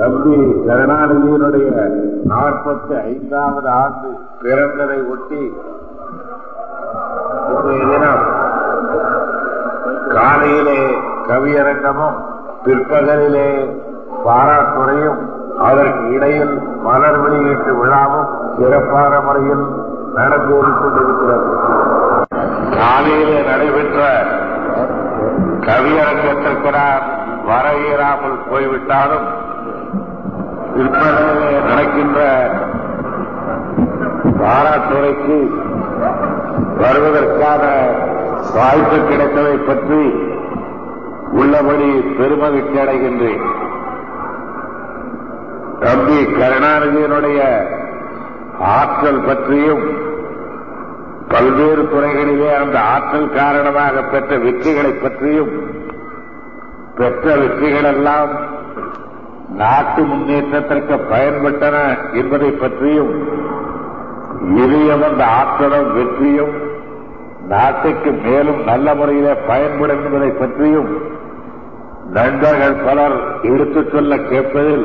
தம்பி கருணாநிதியினுடைய நாற்பத்தி ஐந்தாவது ஆண்டு பிறந்ததை ஒட்டி இன்றைய தினம் காலையிலே கவியரங்கமும் பிற்பகலிலே பாராட்டுரையும் அதற்கு இடையில் மலர் வெளியீட்டு விழாவும் சிறப்பான முறையில் நடந்தேறிக் கொண்டிருக்கிறது காலையிலே நடைபெற்ற கவியரங்கத்திற்கு நான் வர இயலாமல் போய்விட்டாலும் பிற்பகலிலே நடக்கின்ற பாராட்டுரைக்கு வருவதற்கான வாய்ப்பு கிடைத்ததை பற்றி உள்ளபடி பெருமகிழ்ச்சி அடைகின்றேன் தம்பி கருணாநிதியினுடைய ஆற்றல் பற்றியும் பல்வேறு துறைகளிலே அந்த ஆற்றல் காரணமாக பெற்ற வெற்றிகளை பற்றியும் பெற்ற வெற்றிகளெல்லாம் நாட்டு முன்னேற்றத்திற்கு பயன்பட்டன என்பதை பற்றியும் இனியும் அந்த ஆற்றலும் வெற்றியும் நாட்டுக்கு மேலும் நல்ல முறையிலே பயன்படும் என்பதை பற்றியும் நண்பர்கள் பலர் எடுத்துச் சொல்ல கேட்பதில்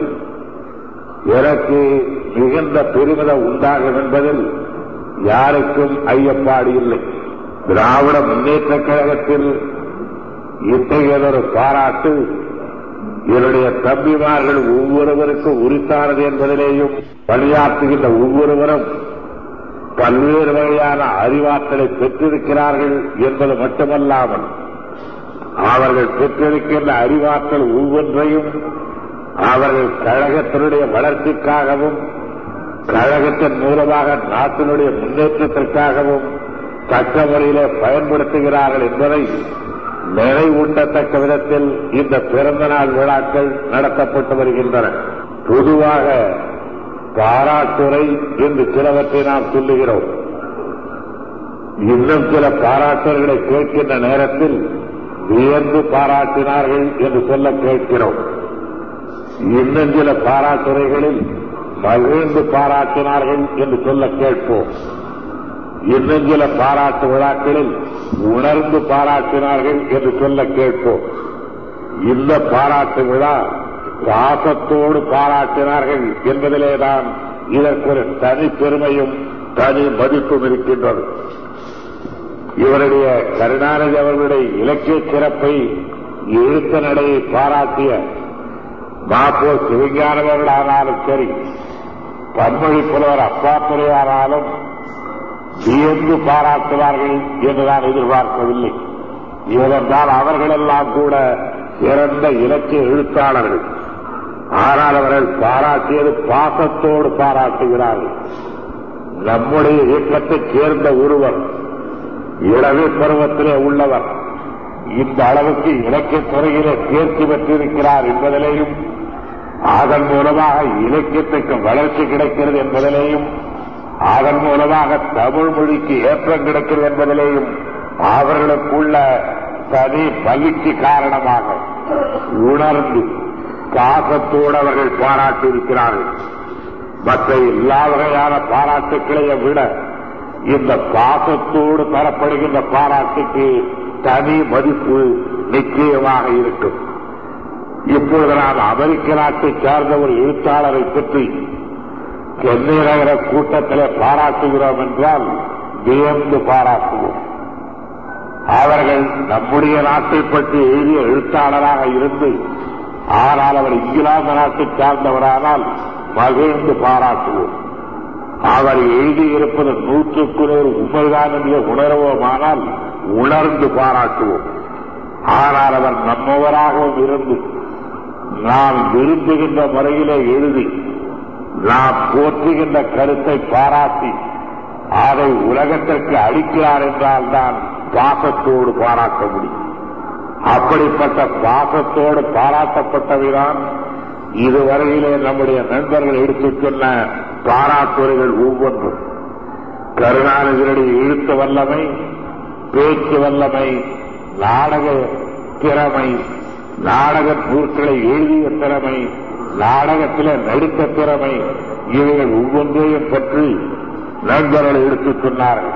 எனக்கு மிகுந்த பெருமிதம் உண்டாகும் என்பதில் யாருக்கும் ஐயப்பாடு இல்லை திராவிட முன்னேற்ற கழகத்தில் இத்தகையதொரு பாராட்டு என்னுடைய தம்பிமார்கள் ஒவ்வொருவருக்கும் உரித்தானது என்பதிலேயும் பணியாற்றுகின்ற ஒவ்வொருவரும் பல்வேறு வகையான அறிவாற்றலை பெற்றிருக்கிறார்கள் என்பது மட்டுமல்லாமல் அவர்கள் பெற்றிருக்கின்ற அறிவாற்றல் ஒவ்வொன்றையும் அவர்கள் கழகத்தினுடைய வளர்ச்சிக்காகவும் கழகத்தின் மூலமாக நாட்டினுடைய முன்னேற்றத்திற்காகவும் தக்க முறையிலே பயன்படுத்துகிறார்கள் என்பதை நிறைவூட்டத்தக்க விதத்தில் இந்த பிறந்த நாள் விழாக்கள் நடத்தப்பட்டு வருகின்றன பொதுவாக பாராட்டுரை என்று சிலவற்றை நாம் சொல்லுகிறோம் இன்னும் சில பாராட்டுகளை கேட்கின்ற நேரத்தில் வியந்து பாராட்டினார்கள் என்று சொல்ல கேட்கிறோம் இன்னும் சில பாராட்டுரைகளில் மகிழ்ந்து பாராட்டினார்கள் என்று சொல்ல கேட்போம் இன்னும் சில பாராட்டு விழாக்களில் உணர்ந்து பாராட்டினார்கள் என்று சொல்ல கேட்போம் இந்த பாராட்டு விழா பாசத்தோடு பாராட்டினார்கள் என்பதிலேதான் இதற்கு ஒரு தனி பெருமையும் தனி மதிப்பும் இருக்கின்றது இவருடைய கருணாநிதி அவர்களுடைய இலக்கிய சிறப்பை எழுத்த நடையை பாராட்டிய மாப்போ சிவஞானம் அவர்களானாலும் சரி பன்மொழி புலவர் அப்பாத்துறையானாலும் வியந்து பாராட்டுவார்கள் என்று நான் எதிர்பார்க்கவில்லை ஏனென்றால் அவர்களெல்லாம் கூட சிறந்த இலக்கிய எழுத்தாளர்கள் ஆனால் அவர்கள் பாராட்டியது பாசத்தோடு பாராட்டுகிறார்கள் நம்முடைய இயக்கத்தைச் சேர்ந்த ஒருவர் இளவு பருவத்திலே உள்ளவர் இந்த அளவுக்கு இலக்கிய துறையிலே தேர்ச்சி பெற்றிருக்கிறார் என்பதிலேயும் அதன் மூலமாக இலக்கியத்துக்கு வளர்ச்சி கிடைக்கிறது என்பதிலேயும் அதன் மூலமாக தமிழ் மொழிக்கு ஏற்றம் கிடைக்கிறது என்பதிலேயும் அவர்களுக்குள்ள தனி மகிழ்ச்சி காரணமாக உணர்ந்து பாசத்தோடு அவர்கள் பாராட்டியிருக்கிறார்கள் மற்ற எல்லா வகையான பாராட்டுக்களையை விட இந்த பாசத்தோடு தரப்படுகின்ற பாராட்டுக்கு தனி மதிப்பு நிச்சயமாக இருக்கும் இப்பொழுது நாம் அமெரிக்க நாட்டை சார்ந்த ஒரு எழுத்தாளரை பற்றி சென்னை நகர கூட்டத்திலே பாராட்டுகிறோம் என்றால் வியந்து பாராட்டுவோம் அவர்கள் நம்முடைய நாட்டை பற்றி எழுதிய எழுத்தாளராக இருந்து ஆனால் அவர் இங்கிலாந்து நாட்டை சார்ந்தவரானால் மகிழ்ந்து பாராட்டுவோம் அவர் எழுதியிருப்பது நூற்றுக்கு நூறு உண்மைதான் என்று உணர்வோமானால் உணர்ந்து பாராட்டுவோம் ஆனால் அவர் நம்மவராகவும் இருந்து நாம் விரும்புகின்ற முறையிலே எழுதி நாம் போற்றுகின்ற கருத்தை பாராட்டி அதை உலகத்திற்கு அளிக்கிறார் என்றால் தான் பாசத்தோடு பாராட்ட முடியும் அப்படிப்பட்ட பாசத்தோடு பாராட்டப்பட்டவைதான் இதுவரையிலே நம்முடைய நண்பர்கள் எடுத்துச் சொன்ன பாராட்டுரைகள் ஒவ்வொன்றும் கருணாநிதியுடைய எழுத்து வல்லமை பேச்சு வல்லமை நாடக திறமை நாடக நூற்களை எழுதிய திறமை நாடகத்திலே நடித்த திறமை இவைகள் ஒவ்வொன்றையும் பற்றி நண்பர்கள் எடுத்துச் சொன்னார்கள்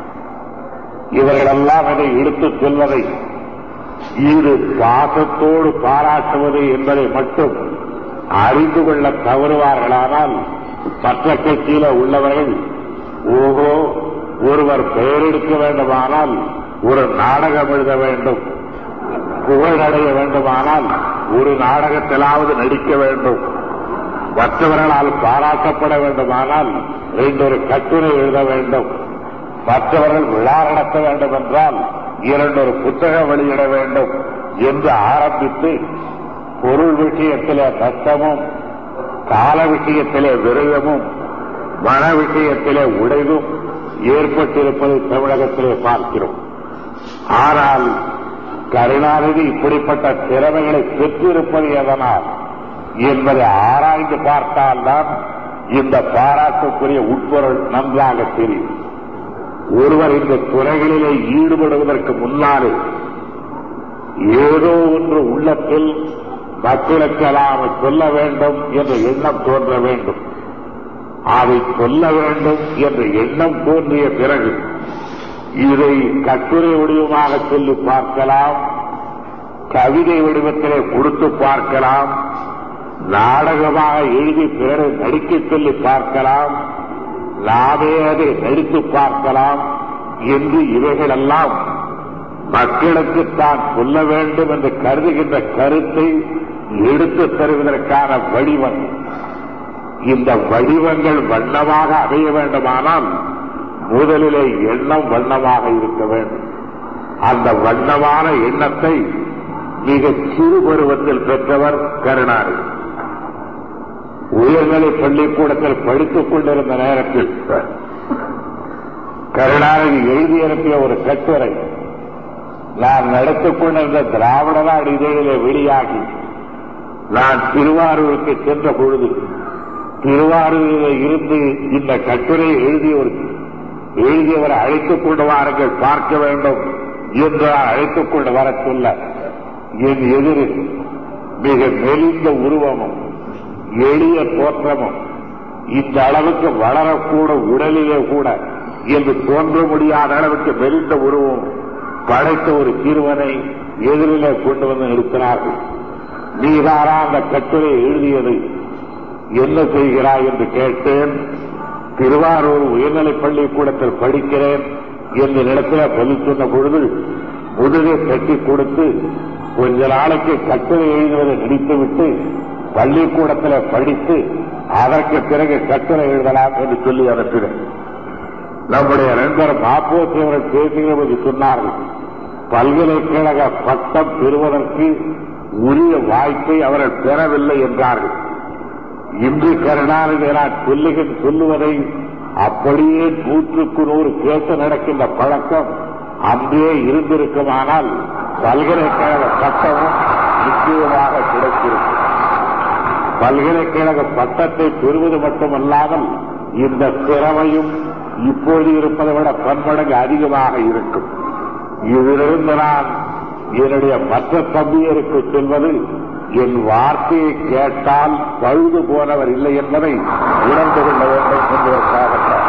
இவர்களெல்லாம் அதை எடுத்துச் சொல்வதை இது பாசத்தோடு பாராட்டுவது என்பதை மட்டும் அறிந்து கொள்ள தவறுவார்களானால் மற்ற கட்சியில உள்ளவர்கள் ஓஹோ ஒருவர் பெயரெடுக்க வேண்டுமானால் ஒரு நாடகம் எழுத வேண்டும் புகழடைய வேண்டுமானால் ஒரு நாடகத்திலாவது நடிக்க வேண்டும் மற்றவர்களால் பாராட்டப்பட வேண்டுமானால் இரண்டொரு கட்டுரை எழுத வேண்டும் மற்றவர்கள் விழா நடத்த வேண்டும் என்றால் இரண்டொரு புத்தகம் வெளியிட வேண்டும் என்று ஆரம்பித்து பொருள் விஷயத்திலே நஷ்டமும் கால விஷயத்திலே விரயமும் மன விஷயத்திலே உடைவும் ஏற்பட்டிருப்பதை தமிழகத்திலே பார்க்கிறோம் ஆனால் கருணாநிதி இப்படிப்பட்ட திறமைகளை பெற்றிருப்பது எதனால் என்பதை ஆராய்ந்து பார்த்தால்தான் இந்த பாராட்டுக்குரிய உட்பொருள் நன்றாக தெரியும் ஒருவர் இந்த துறைகளிலே ஈடுபடுவதற்கு முன்னாலே ஏதோ ஒன்று உள்ளத்தில் மக்களுக்கு நாம் சொல்ல வேண்டும் என்ற எண்ணம் தோன்ற வேண்டும் அதை சொல்ல வேண்டும் என்ற எண்ணம் தோன்றிய பிறகு இதை கட்டுரை வடிவமாக சொல்லி பார்க்கலாம் கவிதை வடிவத்திலே கொடுத்து பார்க்கலாம் நாடகமாக எழுதி பிறரை நடிக்க சொல்லி பார்க்கலாம் நாமே அதை நடித்து பார்க்கலாம் என்று இவைகளெல்லாம் மக்களுக்கு தான் சொல்ல வேண்டும் என்று கருதுகின்ற கருத்தை எடுத்து தருவதற்கான வடிவம் இந்த வடிவங்கள் வண்ணமாக அமைய வேண்டுமானால் முதலிலே எண்ணம் வண்ணமாக இருக்க வேண்டும் அந்த வண்ணமான எண்ணத்தை மிக சிறு பருவத்தில் பெற்றவர் கருணாநிதி உயர்நிலை பள்ளிக்கூடத்தில் படித்துக் கொண்டிருந்த நேரத்தில் கருணாநிதி எழுதி அனுப்பிய ஒரு கட்டுரை நான் நடத்திக் கொண்டிருந்த திராவிட நாடு இதழிலே வெளியாகி நான் திருவாரூருக்கு சென்ற பொழுது திருவாரூரில் இருந்து இந்த கட்டுரை எழுதியவர் எழுதியவரை அழைத்துக் கொண்டு வாருங்கள் பார்க்க வேண்டும் என்று நான் அழைத்துக் கொண்டு வர சொல்ல என் எதிரில் மிக மெலிந்த உருவமும் எளிய தோற்றமும் இந்த அளவுக்கு வளரக்கூட உடலிலே கூட என்று தோன்ற முடியாத அளவுக்கு மெலிந்த உருவம் படைத்த ஒரு சிறுவனை எதிரிலே கொண்டு வந்து நிறுத்தினார்கள் நீதாரா அந்த கட்டுரை எழுதியது என்ன செய்கிறாய் என்று கேட்டேன் திருவாரூர் உயர்நிலைப் பள்ளிக்கூடத்தில் படிக்கிறேன் என்று நிலத்தில் பதில் சொன்ன பொழுது முதுகை தட்டி கொடுத்து கொஞ்ச நாளைக்கு கட்டுரை எழுதுவதை நினைத்துவிட்டு பள்ளிக்கூடத்தில் படித்து அதற்கு பிறகு கட்டுரை எழுதலாம் என்று சொல்லி அனுப்பினேன் நம்முடைய நண்பர் மாப்போசி அவர்கள் பேசுகிற போது சொன்னார்கள் பல்கலைக்கழக பட்டம் பெறுவதற்கு உரிய வாய்ப்பை அவர்கள் பெறவில்லை என்றார்கள் இன்று கருணாநிதி நான் சொல்லுகிற சொல்லுவதை அப்படியே நூற்றுக்கு நூறு பேச நடக்கின்ற பழக்கம் அன்றே இருந்திருக்குமானால் பல்கலைக்கழக பட்டமும் நிச்சயமாக கிடைத்திருக்கும் பல்கலைக்கழக பட்டத்தை பெறுவது மட்டுமல்லாமல் இந்த திறமையும் இப்போது இருப்பதை விட பன்மடங்கு அதிகமாக இருக்கும் இதிலிருந்து நான் என்னுடைய மற்ற தம்பியருக்கு சொல்வது என் வார்த்தையை கேட்டால் பழுது போனவர் இல்லை என்பதை உணர்ந்து கொள்ள வேண்டும் என்பதற்காகத்தான்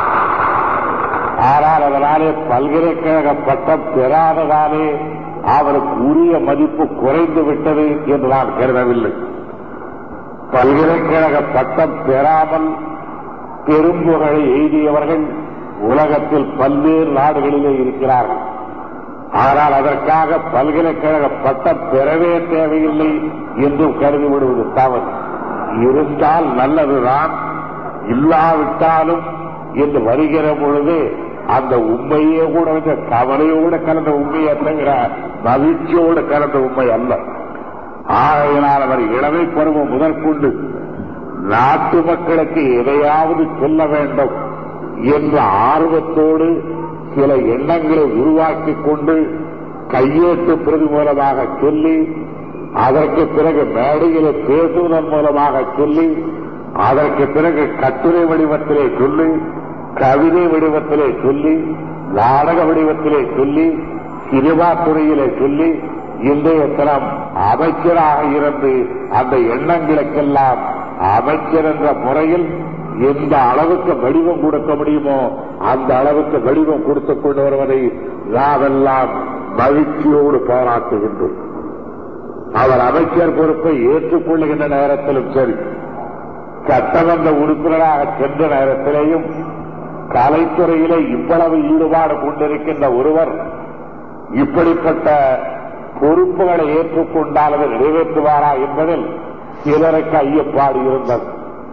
ஆனால் அதனாலே பல்கலைக்கழக பட்டம் பெறாததாலே அவருக்கு உரிய மதிப்பு குறைந்து விட்டது என்று நான் கருதவில்லை பல்கலைக்கழக பட்டம் பெறாமல் பெரும்புகழை எய்தியவர்கள் உலகத்தில் பல்வேறு நாடுகளிலே இருக்கிறார்கள் ஆனால் அதற்காக பல்கலைக்கழக பட்டம் பெறவே தேவையில்லை என்றும் கருதி விடுவது தவறு இருந்தால் நல்லதுதான் இல்லாவிட்டாலும் என்று வருகிற பொழுது அந்த உண்மையே கூட வந்து கவலையோடு கலந்த உண்மை அல்லங்கிற மகிழ்ச்சியோடு கலந்த உண்மை அல்ல ஆகையினால் அவர் இளமை பருவம் முதற்கொண்டு நாட்டு மக்களுக்கு எதையாவது சொல்ல வேண்டும் என்ற ஆர்வத்தோடு சில எண்ணங்களை உருவாக்கிக் கொண்டு கையேட்டு பிரதி மூலமாக சொல்லி அதற்கு பிறகு மேடையில பேசுவதன் மூலமாக சொல்லி அதற்கு பிறகு கட்டுரை வடிவத்திலே சொல்லி கவிதை வடிவத்திலே சொல்லி நாடக வடிவத்திலே சொல்லி சினிமா துறையிலே சொல்லி இன்றைய தினம் அமைச்சராக இருந்து அந்த எண்ணங்களுக்கெல்லாம் அமைச்சர் என்ற முறையில் எந்த அளவுக்கு வடிவம் கொடுக்க முடியுமோ அந்த அளவுக்கு வடிவம் கொடுத்துக் கொண்டு வருவதை நாமெல்லாம் மகிழ்ச்சியோடு பாராட்டுகின்றோம் அவர் அமைச்சர் பொறுப்பை ஏற்றுக்கொள்ளுகின்ற நேரத்திலும் சரி சட்டமன்ற உறுப்பினராக சென்ற நேரத்திலேயும் கலைத்துறையிலே இவ்வளவு ஈடுபாடு கொண்டிருக்கின்ற ஒருவர் இப்படிப்பட்ட பொறுப்புகளை ஏற்றுக்கொண்டால் அதை நிறைவேற்றுவாரா என்பதில் சிலருக்கு ஐயப்பாடு இருந்தது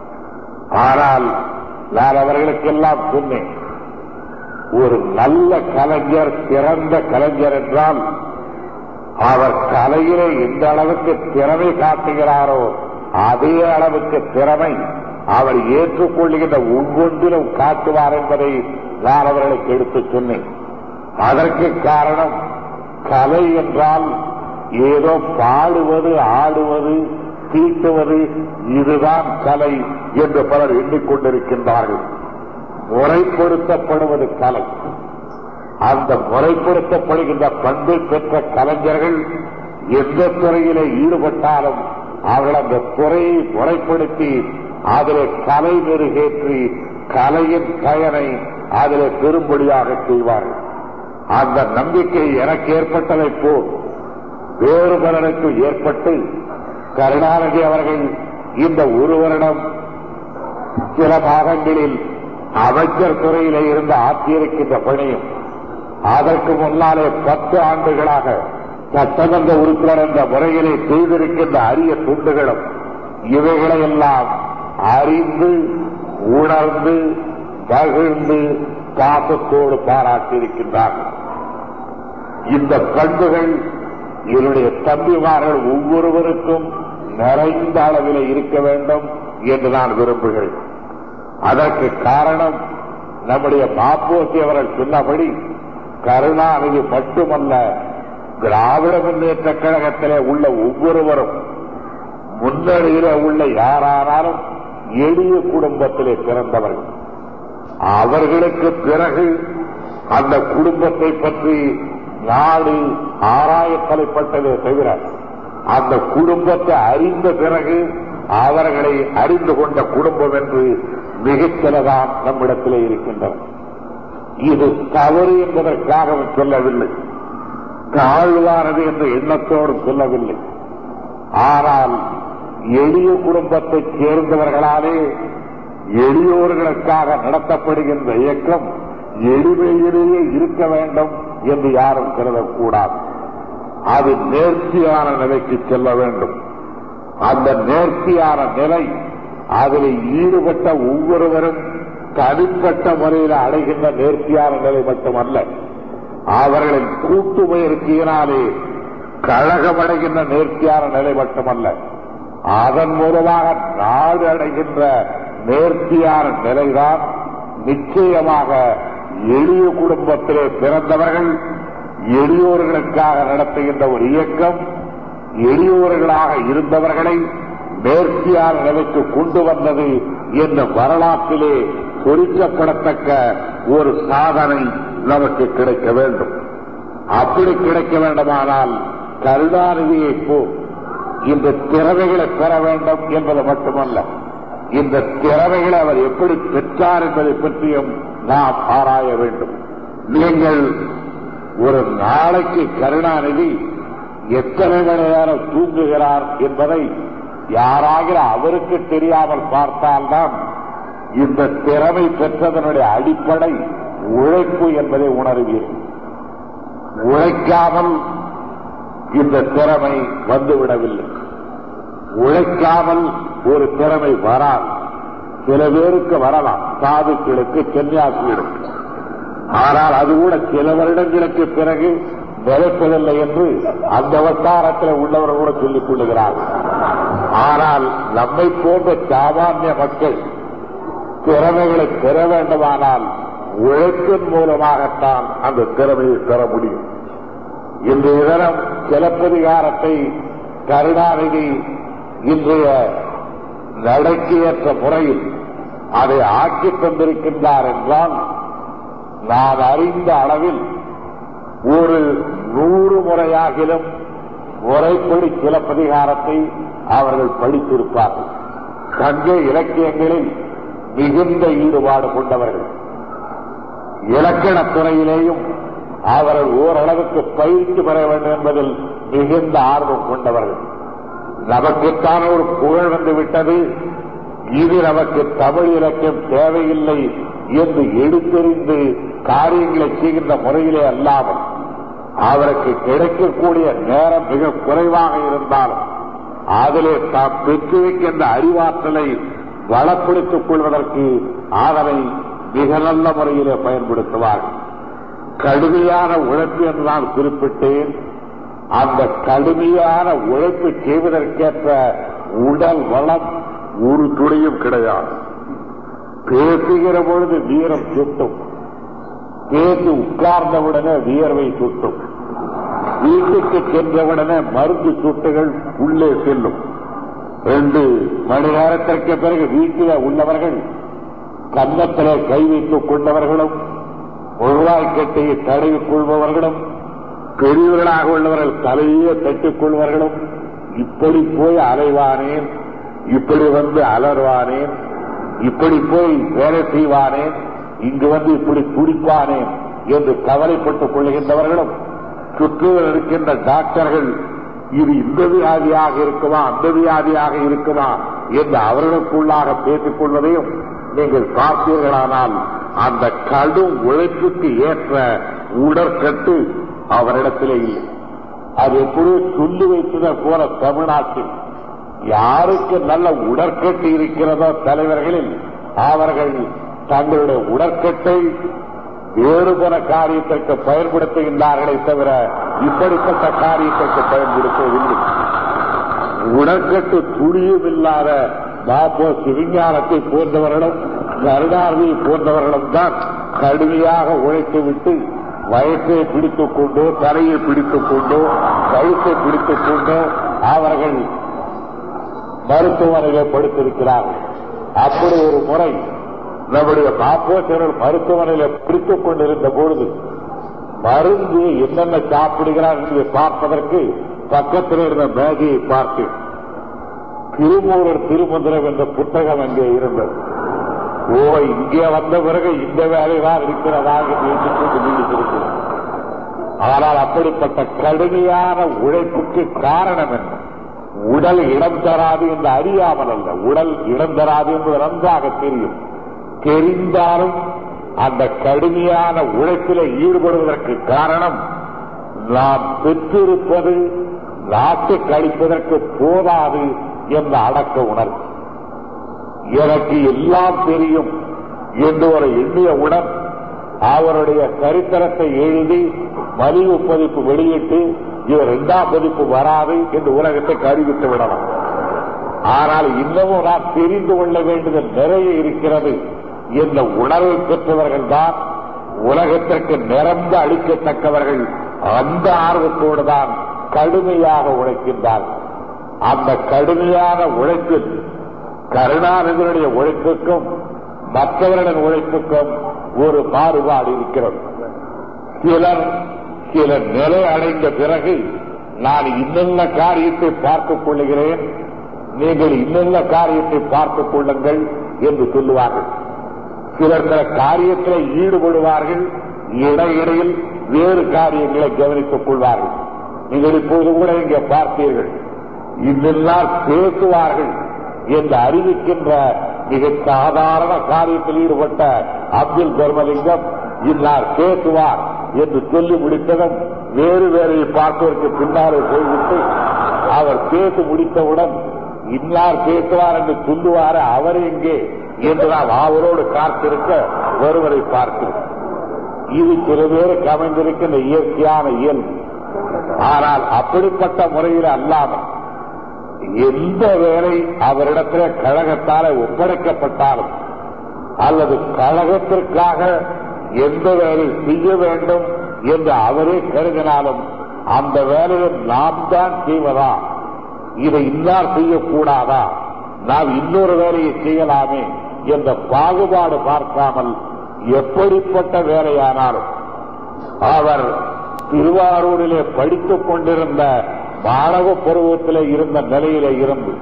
ஆனால் நான் அவர்களுக்கெல்லாம் சொன்னேன் ஒரு நல்ல கலைஞர் சிறந்த கலைஞர் என்றால் அவர் கலையிலே எந்த அளவுக்கு திறமை காட்டுகிறாரோ அதே அளவுக்கு திறமை அவர் ஏற்றுக்கொள்ளுகின்ற ஒவ்வொன்றிலும் காட்டுவார் என்பதை நான் அவர்களுக்கு எடுத்துச் சொன்னேன் அதற்கு காரணம் கலை என்றால் ஏதோ பாடுவது ஆடுவது தீட்டுவது இதுதான் கலை என்று பலர் எண்ணிக்கொண்டிருக்கின்றார்கள் முறைப்படுத்தப்படுவது கலை அந்த முறைப்படுத்தப்படுகின்ற பண்பை பெற்ற கலைஞர்கள் எந்த துறையிலே ஈடுபட்டாலும் அவர்கள் அந்த துறையை முறைப்படுத்தி அதிலே கலை மெருகேற்றி கலையின் பயனை அதிலே பெரும்படியாக செய்வார்கள் அந்த நம்பிக்கை எனக்கு ஏற்பட்டதை போல் வேறு பலருக்கு ஏற்பட்டு கருணாநிதி அவர்கள் இந்த ஒரு வருடம் சில பாகங்களில் அமைச்சர் துறையிலே இருந்து ஆற்றியிருக்கின்ற பணியும் அதற்கு முன்னாலே பத்து ஆண்டுகளாக சட்டமன்ற உறுப்பினர் என்ற முறையிலே செய்திருக்கின்ற அரிய துண்டுகளும் இவைகளையெல்லாம் அறிந்து உணர்ந்து மகிழ்ந்து பாசத்தோடு பாராட்டியிருக்கின்றார்கள் இந்த பண்புகள் என்னுடைய தம்பிமார்கள் ஒவ்வொருவருக்கும் நிறைந்த அளவில் இருக்க வேண்டும் என்று நான் விரும்புகிறேன் அதற்கு காரணம் நம்முடைய மாப்போசி அவர்கள் சொன்னபடி கருணாநிதி மட்டுமல்ல திராவிட முன்னேற்ற கழகத்திலே உள்ள ஒவ்வொருவரும் முன்னணியில உள்ள யாரானாலும் எளிய குடும்பத்திலே பிறந்தவர்கள் அவர்களுக்கு பிறகு அந்த குடும்பத்தை பற்றி நாடு ஆராய தலைப்பட்டதே தவிர அந்த குடும்பத்தை அறிந்த பிறகு அவர்களை அறிந்து கொண்ட குடும்பம் என்று மிகச்சிலதான் நம்மிடத்திலே இருக்கின்றன இது தவறு என்பதற்காக சொல்லவில்லை தாழ்வானது என்ற எண்ணத்தோடு சொல்லவில்லை ஆனால் எளிய குடும்பத்தைச் சேர்ந்தவர்களாலே எளியோர்களுக்காக நடத்தப்படுகின்ற இயக்கம் எளிமையிலேயே இருக்க வேண்டும் என்று யாரும் கருதக்கூடாது அது நேர்த்தியான நிலைக்கு செல்ல வேண்டும் அந்த நேர்த்தியான நிலை அதில் ஈடுபட்ட ஒவ்வொருவரும் தனிப்பட்ட முறையில் அடைகின்ற நேர்த்தியான நிலை மட்டுமல்ல அவர்களின் கூட்டு முயற்சியினாலே கழகமடைகின்ற நேர்த்தியான நிலை மட்டுமல்ல அதன் மூலமாக நாடு அடைகின்ற நேர்த்தியான நிலைதான் நிச்சயமாக எளிய குடும்பத்திலே பிறந்தவர்கள் எளியோர்களுக்காக நடத்துகின்ற ஒரு இயக்கம் எளியோர்களாக இருந்தவர்களை நேர்த்தியான நிலைக்கு கொண்டு வந்தது என்ற வரலாற்றிலே குறிக்கப்படத்தக்க ஒரு சாதனை நமக்கு கிடைக்க வேண்டும் அப்படி கிடைக்க வேண்டுமானால் கருணாநிதியை போ இந்த திறமைகளை பெற வேண்டும் என்பது மட்டுமல்ல இந்த திறமைகளை அவர் எப்படி பெற்றார் என்பதை பற்றியும் நாம் ஆராய வேண்டும் நீங்கள் ஒரு நாளைக்கு கருணாநிதி எத்தனை மணி நேரம் தூங்குகிறார் என்பதை யாராகிற அவருக்கு தெரியாமல் பார்த்தால்தான் இந்த திறமை பெற்றதனுடைய அடிப்படை உழைப்பு என்பதை உணர்வீர்கள் உழைக்காமல் இந்த திறமை வந்துவிடவில்லை உழைக்காமல் ஒரு திறமை வராது சில பேருக்கு வரலாம் சாதுக்களுக்கு சன்னியாசிகளுக்கு ஆனால் அது கூட சில வருடங்களுக்கு பிறகு நிலைப்பதில்லை என்று அந்த வட்டாரத்தில் உள்ளவர் கூட சொல்லிக் கொள்ளுகிறார்கள் ஆனால் நம்மை போன்ற சாமானிய மக்கள் திறமைகளை பெற வேண்டுமானால் உழைப்பின் மூலமாகத்தான் அந்த திறமையை பெற முடியும் இன்றைய தினம் சிலப்பதிகாரத்தை கருணாநிதி இன்றைய நடக்கியற்ற முறையில் அதை ஆக்கித் தந்திருக்கின்றார் என்றால் நான் அறிந்த அளவில் ஒரு நூறு முறையாகிலும் முறைப்படி சிலப்பதிகாரத்தை அவர்கள் படித்திருப்பார்கள் சங்க இலக்கியங்களில் மிகுந்த ஈடுபாடு கொண்டவர்கள் இலக்கணத் துறையிலேயும் அவர்கள் ஓரளவுக்கு பயிற்சி பெற வேண்டும் என்பதில் மிகுந்த ஆர்வம் கொண்டவர்கள் நமக்குத்தான் ஒரு புகழ் வந்து விட்டது இது நமக்கு தமிழ் இலக்கியம் தேவையில்லை என்று எடுத்தெறிந்து காரியங்களை செய்கின்ற முறையிலே அல்லாமல் அவருக்கு கிடைக்கக்கூடிய நேரம் மிக குறைவாக இருந்தாலும் அதிலே தாம் பெற்று வைக்கின்ற அறிவாற்றலை வளப்படுத்திக் கொள்வதற்கு அதனை மிக நல்ல முறையிலே பயன்படுத்துவார்கள் கடுமையான உழைப்பு என்று நான் குறிப்பிட்டேன் அந்த கடுமையான உழைப்பு செய்வதற்கேற்ற உடல் வளம் ஒரு துளியும் கிடையாது பேசுகிற பொழுது வீரம் சுட்டும் பேசி உட்கார்ந்தவுடனே வியர்வை சுட்டும் வீட்டுக்கு சென்றவுடனே மருந்து சுட்டுகள் உள்ளே செல்லும் ரெண்டு மணி நேரத்திற்கு பிறகு வீட்டில் உள்ளவர்கள் கன்னத்திலே கை வைத்துக் கொண்டவர்களும் முழுவாய்க்கட்டையை தடவிக் கொள்பவர்களும் பெரியவர்களாக உள்ளவர்கள் தலையே தட்டிக் கொள்வார்களும் இப்படி போய் அலைவானேன் இப்படி வந்து அலர்வானேன் இப்படி போய் வேலை செய்வானேன் இங்கு வந்து இப்படி குடிப்பானேன் என்று கவலைப்பட்டுக் கொள்கின்றவர்களும் சுற்றுவில் இருக்கின்ற டாக்டர்கள் இது இந்த வியாதியாக இருக்குமா அந்த வியாதியாக இருக்குமா என்று அவர்களுக்குள்ளாக பேசிக் கொள்வதையும் நீங்கள் பார்த்தீர்களானால் அந்த கடும் உழைப்புக்கு ஏற்ற உடற்கட்டு அவரிடத்திலே இல்லை அது எப்படியோ சொல்லி வைத்ததை போல தமிழ்நாட்டில் யாருக்கு நல்ல உடற்கட்டு இருக்கிறதோ தலைவர்களில் அவர்கள் தங்களுடைய உடற்கட்டை வேறுபல காரியத்திற்கு பயன்படுத்துகின்றார்களே தவிர இப்படிப்பட்ட காரியத்திற்கு பயன்படுத்துவதில்லை உடற்கட்டு துணியும் இல்லாத பாபோ சிவிஞானத்தை போன்றவர்களும் கருணாநிதியை போன்றவர்களும் தான் கடுமையாக உழைத்துவிட்டு வயத்தை பிடித்துக் கொண்டோ தலையை பிடித்துக் கொண்டோ கழுத்தை பிடித்துக் கொண்டோ அவர்கள் மருத்துவமனையிலே படுத்திருக்கிறார்கள் அப்படி ஒரு முறை நம்முடைய பாப்போசர்கள் மருத்துவமனையில பிடித்துக் கொண்டிருந்த பொழுது மருந்து என்னென்ன சாப்பிடுகிறார் என்று பார்ப்பதற்கு பக்கத்தில் இருந்த மேகையை பார்த்து திருமூரர் திருமந்திரம் என்ற புத்தகம் அங்கே இருந்தது ஓ இங்கே வந்த பிறகு இந்த வேலைதான் இருக்கிறதாக பேசிக்கொண்டு நீடித்திருக்கிறது ஆனால் அப்படிப்பட்ட கடுமையான உழைப்புக்கு காரணம் என்ன உடல் இடம் தராது என்று அறியாமல் அல்ல உடல் இடம் தராது என்பது நன்றாக தெரியும் தெரிந்தாலும் அந்த கடுமையான உழைப்பில் ஈடுபடுவதற்கு காரணம் நாம் பெற்றிருப்பது நாட்டு கழிப்பதற்கு போதாது என்ற அடக்க உணர்வு எனக்கு எல்லாம் தெரியும் என்று ஒரு எண்ணியவுடன் அவருடைய சரித்திரத்தை எழுதி மலிவு பதிப்பு வெளியிட்டு இது இரண்டாம் பதிப்பு வராது என்று உலகத்தை அறிவித்து விடலாம் ஆனால் இன்னமும் நாம் தெரிந்து கொள்ள வேண்டியது நிறைய இருக்கிறது என்ற உணர்வை பெற்றவர்கள் தான் உலகத்திற்கு நிரம்ப அளிக்கத்தக்கவர்கள் அந்த ஆர்வத்தோடு தான் கடுமையாக உழைக்கின்றார்கள் அந்த கடுமையான உழைப்பில் கருணாநிதியுடைய உழைப்புக்கும் மற்றவர்களின் உழைப்புக்கும் ஒரு மாறுபாடு இருக்கிறது சிலர் சில நிலை அடைந்த பிறகு நான் இன்னென்ன காரியத்தை பார்த்துக் கொள்ளுகிறேன் நீங்கள் இன்னென்ன காரியத்தை பார்த்துக் கொள்ளுங்கள் என்று சொல்லுவார்கள் சிலர் சில காரியத்தில் ஈடுபடுவார்கள் இடையிடையில் வேறு காரியங்களை கவனித்துக் கொள்வார்கள் நீங்கள் இப்போது கூட இங்கே பார்த்தீர்கள் இன்னெல்லாம் பேசுவார்கள் என்று அறிவிக்கின்ற மிக சாதாரண காரியத்தில் ஈடுபட்ட அப்துல் தர்மலிங்கம் இன்னார் பேசுவார் என்று சொல்லி முடித்ததும் வேறு வேறு பார்ப்பதற்கு பின்னாலே போய்விட்டு அவர் பேசி முடித்தவுடன் இன்னார் பேசுவார் என்று சொல்லுவார அவர் எங்கே என்று நாம் அவரோடு காத்திருக்க ஒருவரை பார்க்கிறோம் இது சில பேருக்கு அமைந்திருக்கின்ற இயற்கையான இயல்பு ஆனால் அப்படிப்பட்ட முறையில் அல்லாமல் எந்த வேலை அவரிடத்தில் கழகத்தால ஒப்படைக்கப்பட்டாலும் அல்லது கழகத்திற்காக எந்த வேலை செய்ய வேண்டும் என்று அவரே கருதினாலும் அந்த வேலையை நாம் தான் செய்வதா இதை இன்னார் செய்யக்கூடாதா நாம் இன்னொரு வேலையை செய்யலாமே என்ற பாகுபாடு பார்க்காமல் எப்படிப்பட்ட வேலையானாலும் அவர் திருவாரூரிலே படித்துக் கொண்டிருந்த மாணவ பருவத்திலே இருந்த நிலையிலே இருந்து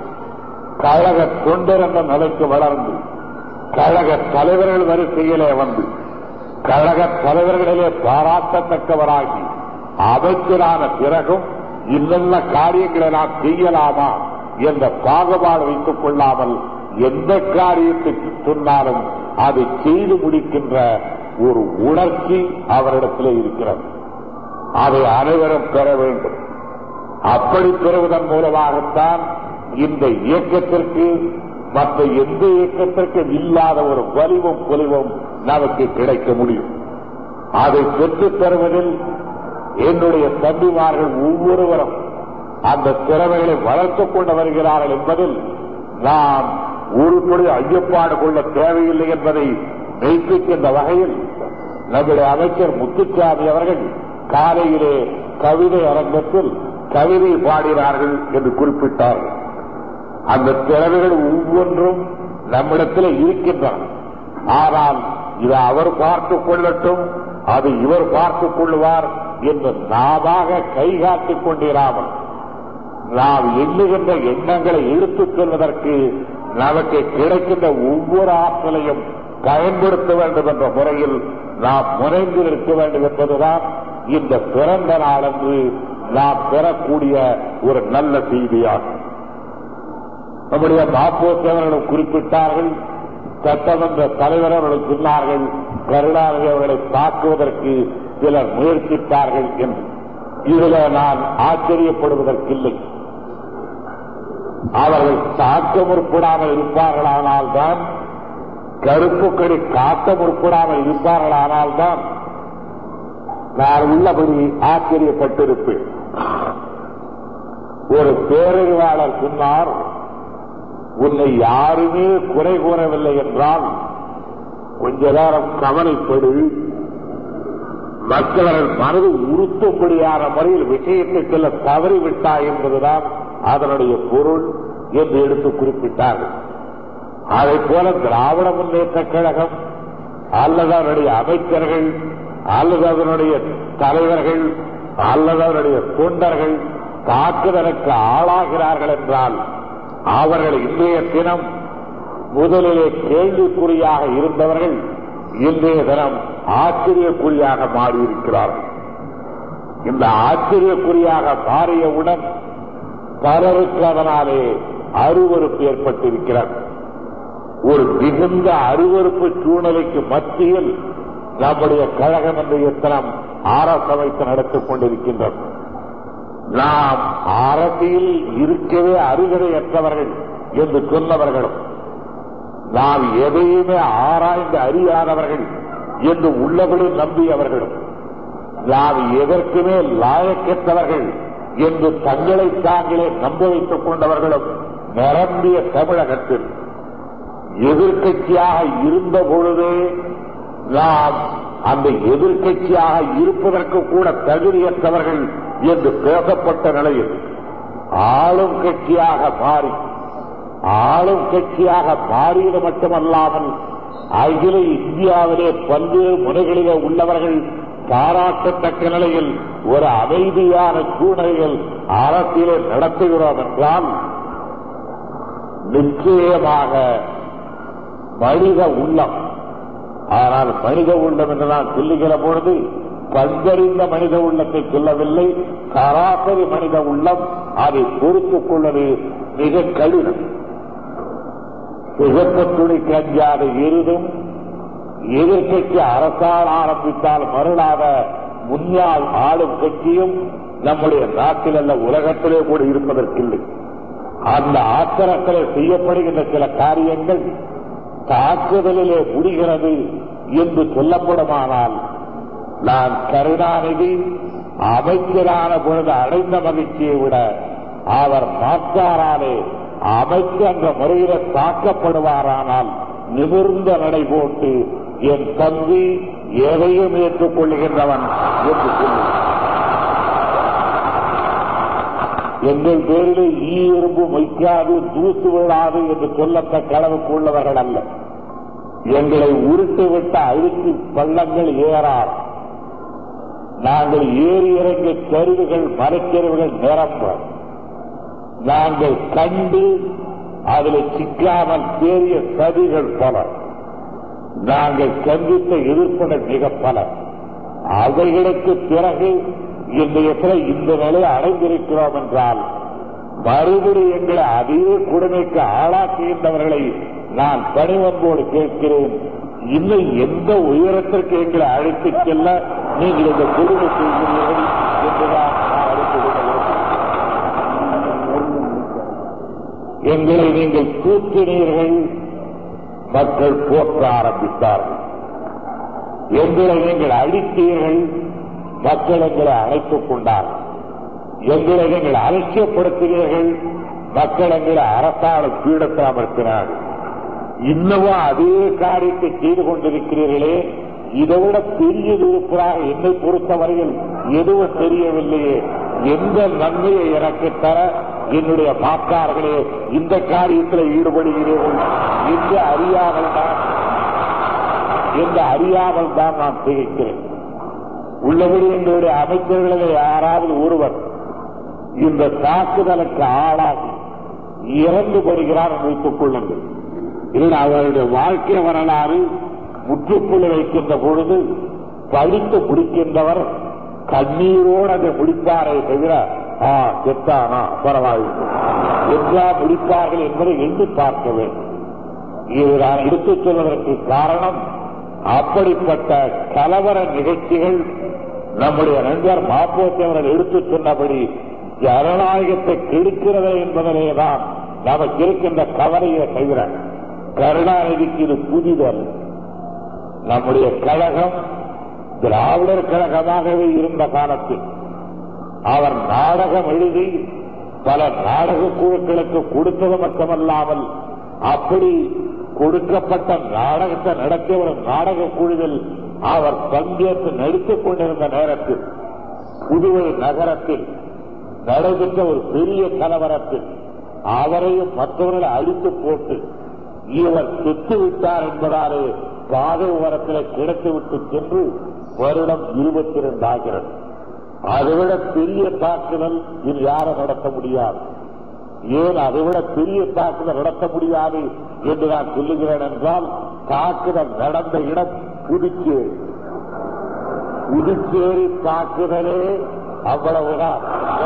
கழக தொண்டிருந்த நிலைக்கு வளர்ந்து கழக தலைவர்கள் வரிசையிலே வந்து கழக தலைவர்களிலே பாராட்டத்தக்கவராகி அமைச்சரான பிறகும் இன்னென்ன காரியங்களை நாம் செய்யலாமா என்ற பாகுபாடு வைத்துக் கொள்ளாமல் எந்த காரியத்தை சொன்னாலும் அதை செய்து முடிக்கின்ற ஒரு உணர்ச்சி அவரிடத்தில் இருக்கிறது அதை அனைவரும் பெற வேண்டும் அப்படி பெறுவதன் மூலமாகத்தான் இந்த இயக்கத்திற்கு மற்ற எந்த இயக்கத்திற்கும் இல்லாத ஒரு வலிவும் பொலிவும் நமக்கு கிடைக்க முடியும் அதை பெற்றுத் தருவதில் என்னுடைய தம்பிமார்கள் ஒவ்வொருவரும் அந்த திறமைகளை வளர்த்துக் கொண்டு வருகிறார்கள் என்பதில் நாம் ஒரு துளி ஐயப்பாடு கொள்ள தேவையில்லை என்பதை மெய்ப்பிக்கின்ற வகையில் நம்முடைய அமைச்சர் முத்துச்சாமி அவர்கள் காலையிலே கவிதை அரங்கத்தில் கவிதை பாடினார்கள் என்று குறிப்பிட்டார்கள் அந்த திறமைகள் ஒவ்வொன்றும் நம்மிடத்தில் இருக்கின்றன ஆனால் இதை அவர் பார்த்துக் கொள்ளட்டும் அது இவர் பார்த்துக் கொள்வார் என்று நாமாக கைகாட்டிக் கொண்டிராமல் நாம் எண்ணுகின்ற எண்ணங்களை எடுத்துச் செல்வதற்கு நமக்கு கிடைக்கின்ற ஒவ்வொரு ஆற்றலையும் பயன்படுத்த வேண்டும் என்ற முறையில் நாம் முனைந்து நிற்க வேண்டும் என்பதுதான் இந்த பிறந்த நாளன்று நாம் பெறக்கூடிய ஒரு நல்ல செய்தியாகும் நம்முடைய மாப்போசவர்களும் குறிப்பிட்டார்கள் சட்டமன்ற தலைவர் அவர்கள் சொன்னார்கள் கருணாநிதி அவர்களை தாக்குவதற்கு சிலர் முயற்சித்தார்கள் என்று இதில் நான் ஆச்சரியப்படுவதற்கில்லை அவர்கள் தாக்க முற்படாமல் இருப்பார்களானால்தான் கருப்பு கொடி காக்க முற்படாமல் இருப்பார்களானால்தான் நான் உள்ளபடி ஆச்சரியப்பட்டிருப்பேன் ஒரு பேரறிவாளர் சொன்னார் உன்னை யாருமே குறை கூறவில்லை என்றால் கொஞ்ச நேரம் கவலைப்படு மக்களர்கள் மனது உறுத்தும்படியான முறையில் விஷயத்தை செல்ல தவறிவிட்டாய் என்பதுதான் அதனுடைய பொருள் என்று எடுத்து குறிப்பிட்டார்கள் அதை போல திராவிட முன்னேற்ற கழகம் அல்லது அதனுடைய அமைச்சர்கள் அல்லது அதனுடைய தலைவர்கள் அல்லது அதனுடைய தொண்டர்கள் தாக்குதலுக்கு ஆளாகிறார்கள் என்றால் அவர்கள் இன்றைய தினம் முதலிலே கேள்விக்குறியாக இருந்தவர்கள் இன்றைய தினம் ஆச்சரியக்குறியாக மாறியிருக்கிறார்கள் இந்த ஆச்சரியக்குறியாக மாறியவுடன் பலருக்கு அதனாலே அருவறுப்பு ஏற்பட்டிருக்கிறது ஒரு மிகுந்த அருவறுப்பு சூழ்நிலைக்கு மத்தியில் நம்முடைய கழகம் என்ற தினம் ஆர்எஸ் அமைத்து நடத்திக் கொண்டிருக்கின்றது நாம் அரசியல் இருக்கவே அருகதையற்றவர்கள் என்று சொன்னவர்களும் நாம் எதையுமே ஆராய்ந்து அறியாதவர்கள் என்று உள்ளபடி நம்பியவர்களும் நாம் எதற்குமே லாயக்கற்றவர்கள் என்று தங்களை தாங்களே நம்ப வைத்துக் கொண்டவர்களும் நிரம்பிய தமிழகத்தில் எதிர்கட்சியாக இருந்த பொழுதே நாம் அந்த எதிர்கட்சியாக இருப்பதற்கு கூட தகுதியற்றவர்கள் என்று பேசப்பட்ட நிலையில் ஆளும் கட்சியாக மாறி ஆளும் கட்சியாக மாறியது மட்டுமல்லாமல் அகில இந்தியாவிலே பல்வேறு முனைகளிலே உள்ளவர்கள் பாராட்டத்தக்க நிலையில் ஒரு அமைதியான சூழ்நிலையில் அரசியலை நடத்துகிறோம் என்றால் நிச்சயமாக மனித உள்ளம் ஆனால் மனித உள்ளம் என்று நான் சொல்லுகிற பொழுது பஞ்சறிந்த மனித உள்ளத்தை சொல்லவில்லை சராசரி மனித உள்ளம் அதை பொறுத்துக் கொள்வது மிக கடினம் சிகப்பு துணிக்கு அஞ்சாத எருதும் எதிர்கட்சி அரசால் ஆரம்பித்தால் மறுநாத முன்னாள் ஆளும் கட்சியும் நம்முடைய நாட்டில் அல்ல உலகத்திலே கூட இருப்பதற்கில்லை அந்த ஆத்திரத்திலே செய்யப்படுகின்ற சில காரியங்கள் தாக்குதலிலே முடிகிறது என்று சொல்லப்படுமானால் நான் கருணாநிதி அமைச்சரான பொழுது அடைந்த மகிழ்ச்சியை விட அவர் மாற்றாராலே அமைச்சர் என்ற முறையில தாக்கப்படுவாரானால் நிமிர்ந்த நடை போட்டு என் தம்பி எதையும் ஏற்றுக்கொள்ளுகின்றவன் என்று சொல்லி எங்கள் பேரிலே ஈ எறும்பு வைக்காது தூசு விழாது என்று சொல்லத்தக்க அளவுக்கு உள்ளவர்கள் அல்ல எங்களை உருட்டு விட்ட அழுத்து பள்ளங்கள் ஏறார் நாங்கள் ஏறி இறங்கிய கருவுகள் மரச்சரிவுகள் நிரம்ப நாங்கள் கண்டு அதில் சிக்காமல் தேறிய சதிகள் பல நாங்கள் சந்தித்த எதிர்ப்புகள் மிக பல அவைகளுக்கு பிறகு இன்றைய சில இந்த நிலை அடைந்திருக்கிறோம் என்றால் மறுபடி எங்களை அதே கொடுமைக்கு ஆளாக்குகின்றவர்களை நான் பணிவன்போடு கேட்கிறேன் இன்னும் எந்த உயரத்திற்கு எங்களை அழைத்துச் செல்ல நீங்கள் இந்த கொடுமை செய்கிறீர்கள் என்றுதான் நான் அறிந்து எங்களை நீங்கள் தூக்கினீர்கள் மக்கள் போற்ற ஆரம்பித்தார்கள் எங்களை நீங்கள் அழித்தீர்கள் மக்கள் எங்களை அழைத்துக் கொண்டார்கள் எங்களை நீங்கள் அலட்சியப்படுத்தினீர்கள் மக்கள் எங்களை அரசாணம் பீடத்தில் அமர்த்தினார்கள் இன்னமும் அதே காரியத்தை செய்து கொண்டிருக்கிறீர்களே இதை விட பெரியது இருப்பதாக என்னை பொறுத்தவரையில் எதுவும் தெரியவில்லையே எந்த நன்மையை எனக்கு தர என்னுடைய மாக்கார்களே இந்த காரியத்தில் ஈடுபடுகிறீர்கள் என்று அறியாமல் தான் என்று அறியாமல் தான் நான் திகைக்கிறேன் உள்ளபடி எங்களுடைய அமைச்சர்களில் யாராவது ஒருவர் இந்த தாக்குதலுக்கு ஆளாகி இறந்து வருகிறார் என்று வைத்துக் கொள்ளுங்கள் இல்லை அவருடைய வாழ்க்கை வரலாறு முற்றுப்புள்ளி வைக்கின்ற பொழுது படித்து முடிக்கின்றவர் கண்ணீரோடு அதை முடிப்பாரே தவிர ஆ செத்தானா பரவாயில்லை என்றா முடிப்பார்கள் என்பதை எண்ணி பார்க்க வேண்டும் இது நான் எடுத்துச் சொல்வதற்கு காரணம் அப்படிப்பட்ட கலவர நிகழ்ச்சிகள் நம்முடைய நண்பர் மாப்போசி அவர்கள் எடுத்துச் சொன்னபடி ஜனநாயகத்தை கெடுக்கிறது என்பதிலேதான் நமக்கு இருக்கின்ற கவலையை தவிர கருணாநிதிக்கு இது புதிதல் நம்முடைய கழகம் திராவிடர் கழகமாகவே இருந்த காலத்தில் அவர் நாடகம் எழுதி பல நாடக குழுக்களுக்கு கொடுத்தது மட்டுமல்லாமல் அப்படி கொடுக்கப்பட்ட நாடகத்தை நடத்திய ஒரு நாடக குழுவில் அவர் பங்கேற்று நடித்துக் கொண்டிருந்த நேரத்தில் புதுவை நகரத்தில் நடைபெற்ற ஒரு பெரிய கலவரத்தில் அவரையும் மற்றவர்களை அழித்து போட்டு இவர் செத்து விட்டார் என்பதாலே பாதை ஓரத்தில் கிடத்துவிட்டு சென்று வருடம் இருபத்தி இரண்டு ஆகிறது அதைவிட பெரிய தாக்குதல் இது யாரும் நடத்த முடியாது ஏன் அதைவிட பெரிய தாக்குதல் நடத்த முடியாது என்று நான் சொல்லுகிறேன் என்றால் தாக்குதல் நடந்த இடம் புதுச்சேரி புதுச்சேரி தாக்குதலே அவ்வளவுதான்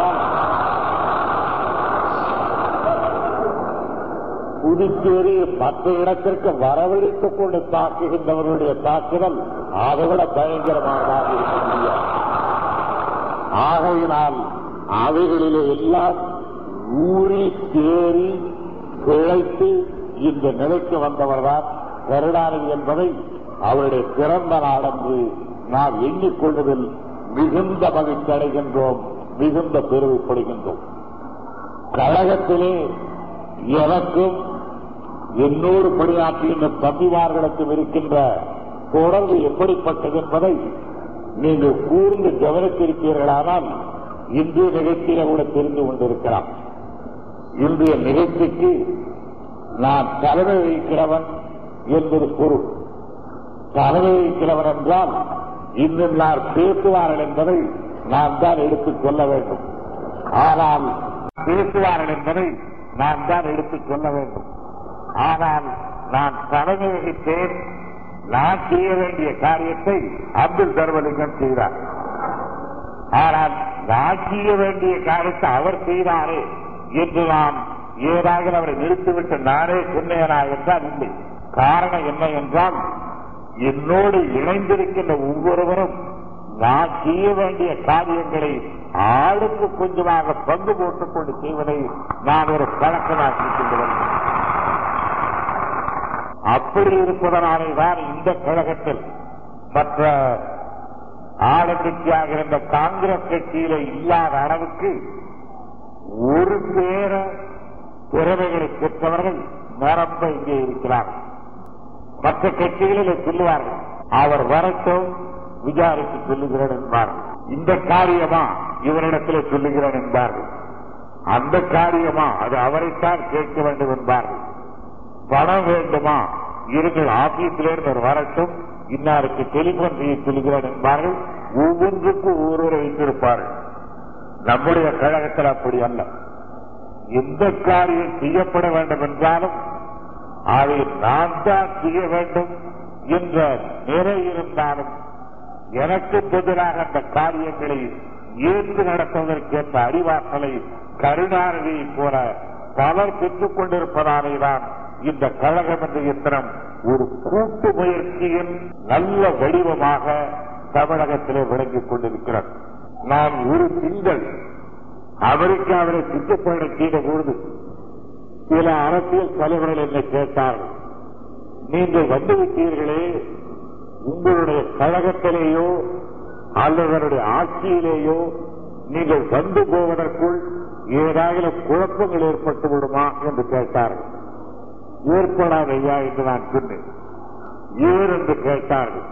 புதுச்சேரி மற்ற இடத்திற்கு வரவழைத்துக் கொண்டு தாக்குகின்றவர்களுடைய தாக்குதல் அதைவிட பயங்கரமானதாக இருக்க முடியாது ஆகையினால் அவைகளிலே எல்லாம் ஊறி தேறி பிழைத்து இந்த நிலைக்கு வந்தவர்தான் கருணாநிதி என்பதை அவருடைய பிறந்த நாடன்று நாம் எண்ணிக்கொள்வதில் மிகுந்த மகிழ்ச்சி அடைகின்றோம் மிகுந்த பெருமைப்படுகின்றோம் கழகத்திலே எனக்கும் என்னோடு பணியாற்றுகின்ற தம்பிமார்களுக்கும் இருக்கின்ற தொடர்பு எப்படிப்பட்டது என்பதை நீங்கள் கூர்ந்து கவனித்திருப்பீர்களானால் இன்றைய நிகழ்ச்சியில கூட தெரிந்து கொண்டிருக்கலாம் இன்றைய நிகழ்ச்சிக்கு நான் தலைமை வகிக்கிறவன் என்பது பொருள் தலைமை வகிக்கிறவன் என்றால் இன்னும் நான் பேசுவார்கள் என்பதை நான் தான் எடுத்துக் சொல்ல வேண்டும் ஆனால் பேசுவார்கள் என்பதை நான் தான் எடுத்துச் சொல்ல வேண்டும் ஆனால் நான் தலைமை வகித்தேன் நான் செய்ய வேண்டிய காரியத்தை அப்துல் சர்வலிங்கம் செய்தார் ஆனால் நான் செய்ய வேண்டிய காரியத்தை அவர் செய்தாரே என்று நான் ஏதாவது அவரை நிறுத்திவிட்டு நானே சொன்னேனா என்றால் இல்லை காரணம் என்ன என்றால் என்னோடு இணைந்திருக்கின்ற ஒவ்வொருவரும் நான் செய்ய வேண்டிய காரியங்களை ஆளுக்கு கொஞ்சமாக பங்கு போட்டுக் கொண்டு செய்வதை நான் ஒரு பழக்கமாக்கி கொண்டு வந்தேன் அப்படி இருப்பதனாலே தான் இந்த கழகத்தில் மற்ற ஆளுங்கட்சியாக இருந்த காங்கிரஸ் கட்சியில இல்லாத அளவுக்கு ஒரு பேர திறமைகளை பெற்றவர்கள் நிரம்ப இங்கே இருக்கிறார்கள் மற்ற கட்சிகளில் சொல்லுவார்கள் அவர் வரட்டும் விசாரித்து சொல்லுகிறேன் என்பார்கள் இந்த காரியமா இவரிடத்தில் சொல்லுகிறேன் என்பார்கள் அந்த காரியமா அது அவரைத்தான் கேட்க வேண்டும் என்பார்கள் பணம் வேண்டுமா இருங்கள் ஆபீஸிலிருந்து ஒரு வரட்டும் இன்னாருக்கு டெலிபோன் செய்ய சொல்லுகிறேன் என்பார்கள் ஒவ்வொன்றுக்கும் ஒவ்வொருவரை வைத்திருப்பார்கள் நம்முடைய கழகத்தில் அப்படி அல்ல எந்த காரியம் செய்யப்பட வேண்டும் என்றாலும் அதை நான் தான் செய்ய வேண்டும் என்ற நிறை இருந்தாலும் எனக்கு பதிலாக அந்த காரியங்களை ஏற்று நடத்துவதற்கேற்ற அறிவாற்றலை கருணாநிதியை போல பலர் பெற்றுக் கொண்டிருப்பதாலேதான் இந்த கழகம் என்ற இயந்திரம் ஒரு கூட்டு முயற்சியின் நல்ல வடிவமாக தமிழகத்திலே விளங்கிக் கொண்டிருக்கிறது நான் ஒரு திங்கள் அமெரிக்காவிலே சுற்றுப்பயணம் செய்த பொழுது சில அரசியல் தலைவர்கள் என்னை கேட்டார்கள் நீங்கள் வந்துவிட்டீர்களே உங்களுடைய கழகத்திலேயோ அல்லது அதனுடைய ஆட்சியிலேயோ நீங்கள் வந்து போவதற்குள் ஏதாவது குழப்பங்கள் ஏற்பட்டு விடுமா என்று கேட்டார்கள் ஏற்படாத ஐயா என்று நான் சொன்னேன் ஏன் என்று கேட்டார்கள்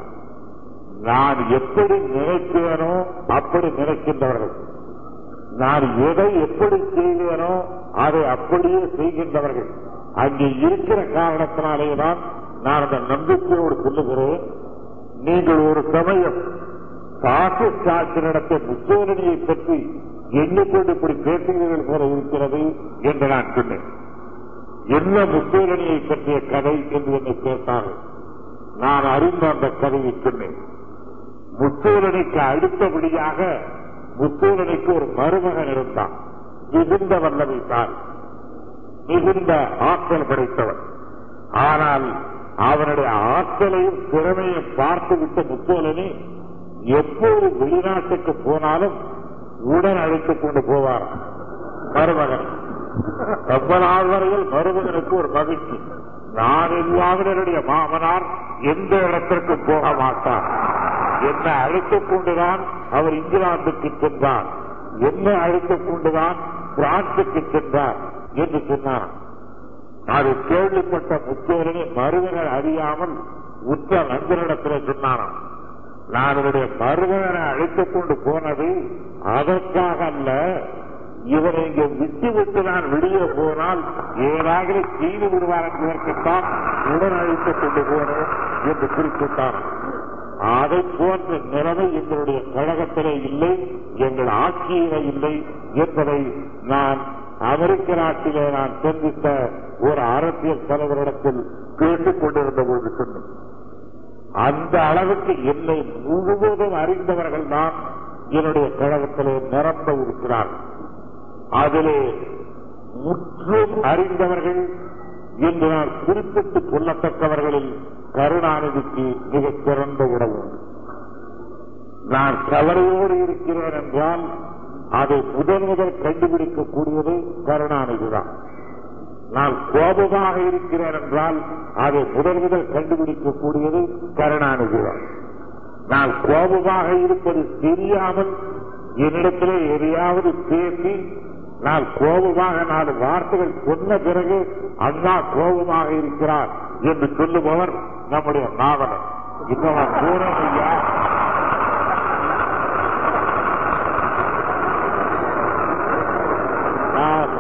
நான் எப்படி நினைக்கிறேனோ அப்படி நினைக்கின்றவர்கள் நான் எதை எப்படி செய்வேனோ அதை அப்படியே செய்கின்றவர்கள் அங்கே இருக்கிற காரணத்தினாலேதான் நான் அந்த நம்பிக்கையோடு சொல்லுகிறேன் நீங்கள் ஒரு சமயம் பாசிஸ்ட் ஆட்சியிடத்தை முசோலனியை பற்றி எண்ணிக்கொண்டு இப்படி பேசுகிறீர்கள் போல இருக்கிறது என்று நான் சொன்னேன் என்ன முசோலனியை பற்றிய கதை என்று என்னை கேட்டார்கள் நான் அறிந்த அந்த கதையை சொன்னேன் முத்தூரனுக்கு அடுத்தபடியாக முத்தூரனுக்கு ஒரு மருமகன் இருந்தான் மிகுந்த வல்லமை தான் மிகுந்த ஆற்றல் படைத்தவன் ஆனால் அவனுடைய ஆற்றலையும் திறமையும் பார்த்துவிட்ட முத்தோலனி எப்போது வெளிநாட்டுக்கு போனாலும் உடன் அழைத்துக் கொண்டு போவார் மருமகன் ரொம்ப நாள் வரையில் மருமகனுக்கு ஒரு மகிழ்ச்சி நான் இல்லாத என்னுடைய மாமனார் எந்த இடத்திற்கு போக மாட்டார் என்னை அழைத்துக் கொண்டுதான் அவர் இங்கிலாந்துக்கு சென்றார் என்னை அழைத்துக் கொண்டுதான் பிரான்சுக்கு சென்றார் என்று சொன்னார் அது கேள்விப்பட்ட முத்தோரணி மருமகன் அறியாமல் உற்ற நண்பரிடத்தில் சொன்னாராம் நான் என்னுடைய மருமகனை அழைத்துக் கொண்டு போனது அதற்காக அல்ல இவரை இங்கே விட்டு விட்டு நான் வெளியே போனால் ஏதாவது செய்து விடுவார் என்பதற்குத்தான் உடன் அழைத்துக் கொண்டு போனேன் என்று குறிப்பிட்டார் அதை போன்ற நிலைமை எங்களுடைய கழகத்திலே இல்லை எங்கள் ஆட்சியிலே இல்லை என்பதை நான் அமெரிக்க நாட்டிலே நான் சந்தித்த ஒரு அரசியல் தலைவரிடத்தில் கேட்டுக் கொண்டிருந்த பொழுது சொன்னேன் அந்த அளவுக்கு என்னை முழுவதும் அறிந்தவர்கள் தான் என்னுடைய கழகத்திலே நிரம்ப இருக்கிறார்கள் அதிலே முற்றும் அறிந்தவர்கள் என்று நான் குறிப்பிட்டு சொல்லத்தக்கவர்களில் கருணாநிதிக்கு மிகச் சிறந்த உறவு உண்டு. நான் கவலையோடு இருக்கிறேன் என்றால் அதை முதன் முதல் கண்டுபிடிக்கக்கூடியது கருணாநிதிதான் நான் கோபமாக இருக்கிறேன் என்றால் அதை முதல் முதல் கண்டுபிடிக்கக்கூடியது கருணாநிதிதான் நான் கோபமாக இருப்பது தெரியாமல் என்னிடத்திலே எதையாவது பேசி நான் கோபமாக நாலு வார்த்தைகள் சொன்ன பிறகு அண்ணா கோபமாக இருக்கிறார் என்று சொல்லுபவர் நம்முடைய நாவலர் இன்னும் நான் போறேன் ஐயா நான்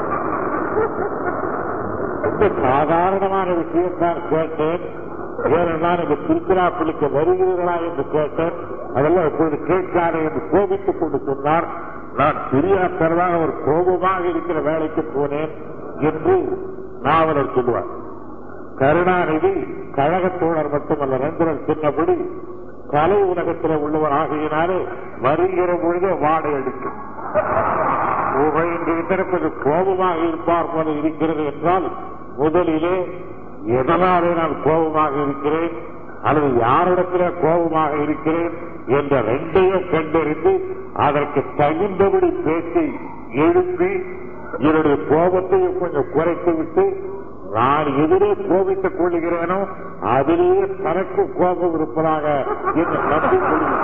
ரொம்ப சாதாரணமான விஷயத்தான் கேட்டேன் ஏனென்றால் இந்த திருச்சிராப்பள்ளிக்கு வருகிறீர்களா என்று கேட்டேன் அதெல்லாம் இப்பொழுது கேட்காதே என்று கோபித்துக் கொண்டு சொன்னார் நான் தெரியாததாக ஒரு கோபமாக இருக்கிற வேலைக்கு போனேன் என்று நாவலர் சொல்லுவார் கருணாநிதி கழகத்தோழர் மட்டுமல்ல ரந்திரன் சொன்னபடி கலை உலகத்தில் உள்ளவர் ஆகியனாலே வருகிற பொழுதே வாடை அடிக்கும் இன்று இதற்கு கோபமாக இருப்பார் போல இருக்கிறது என்றால் முதலிலே எதனாலே நான் கோபமாக இருக்கிறேன் அல்லது யாரிடத்திலே கோபமாக இருக்கிறேன் என்ற ரெண்டையும் கண்டறிந்து அதற்கு தகுந்தபடி பேசி எழுப்பி என்னுடைய கோபத்தையும் கொஞ்சம் குறைத்து விட்டு நான் எதிரே கோபித்துக் கொள்கிறேனோ அதிலேயே தனக்கு கோபம் இருப்பதாக என்று நம்பி கொள்கிறேன்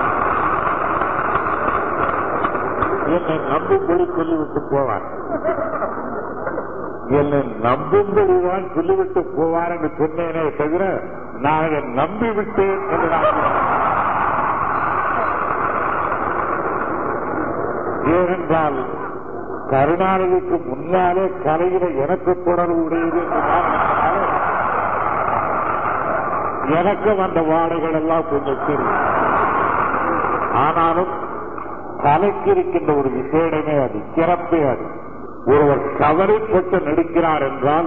என்னை நம்பும்படி சொல்லிவிட்டு போவார் என்னை நம்பும்படிதான் சொல்லிவிட்டு போவார் என்று சொன்னேனே தவிர நான் அதை நம்பிவிட்டேன் என்று நான் சொன்னேன். ஏனென்றால் கருணாநிதிக்கு முன்னாலே கலையில எனக்கு தொடர்பு உடையது என்று காரணத்தினாலே எனக்கும் அந்த வாடைகள் எல்லாம் கொஞ்சம் தெரியும் ஆனாலும் கலைக்கு இருக்கின்ற ஒரு விசேடமே அது சிறப்பே அது ஒருவர் கவலைப்பட்டு நடிக்கிறார் என்றால்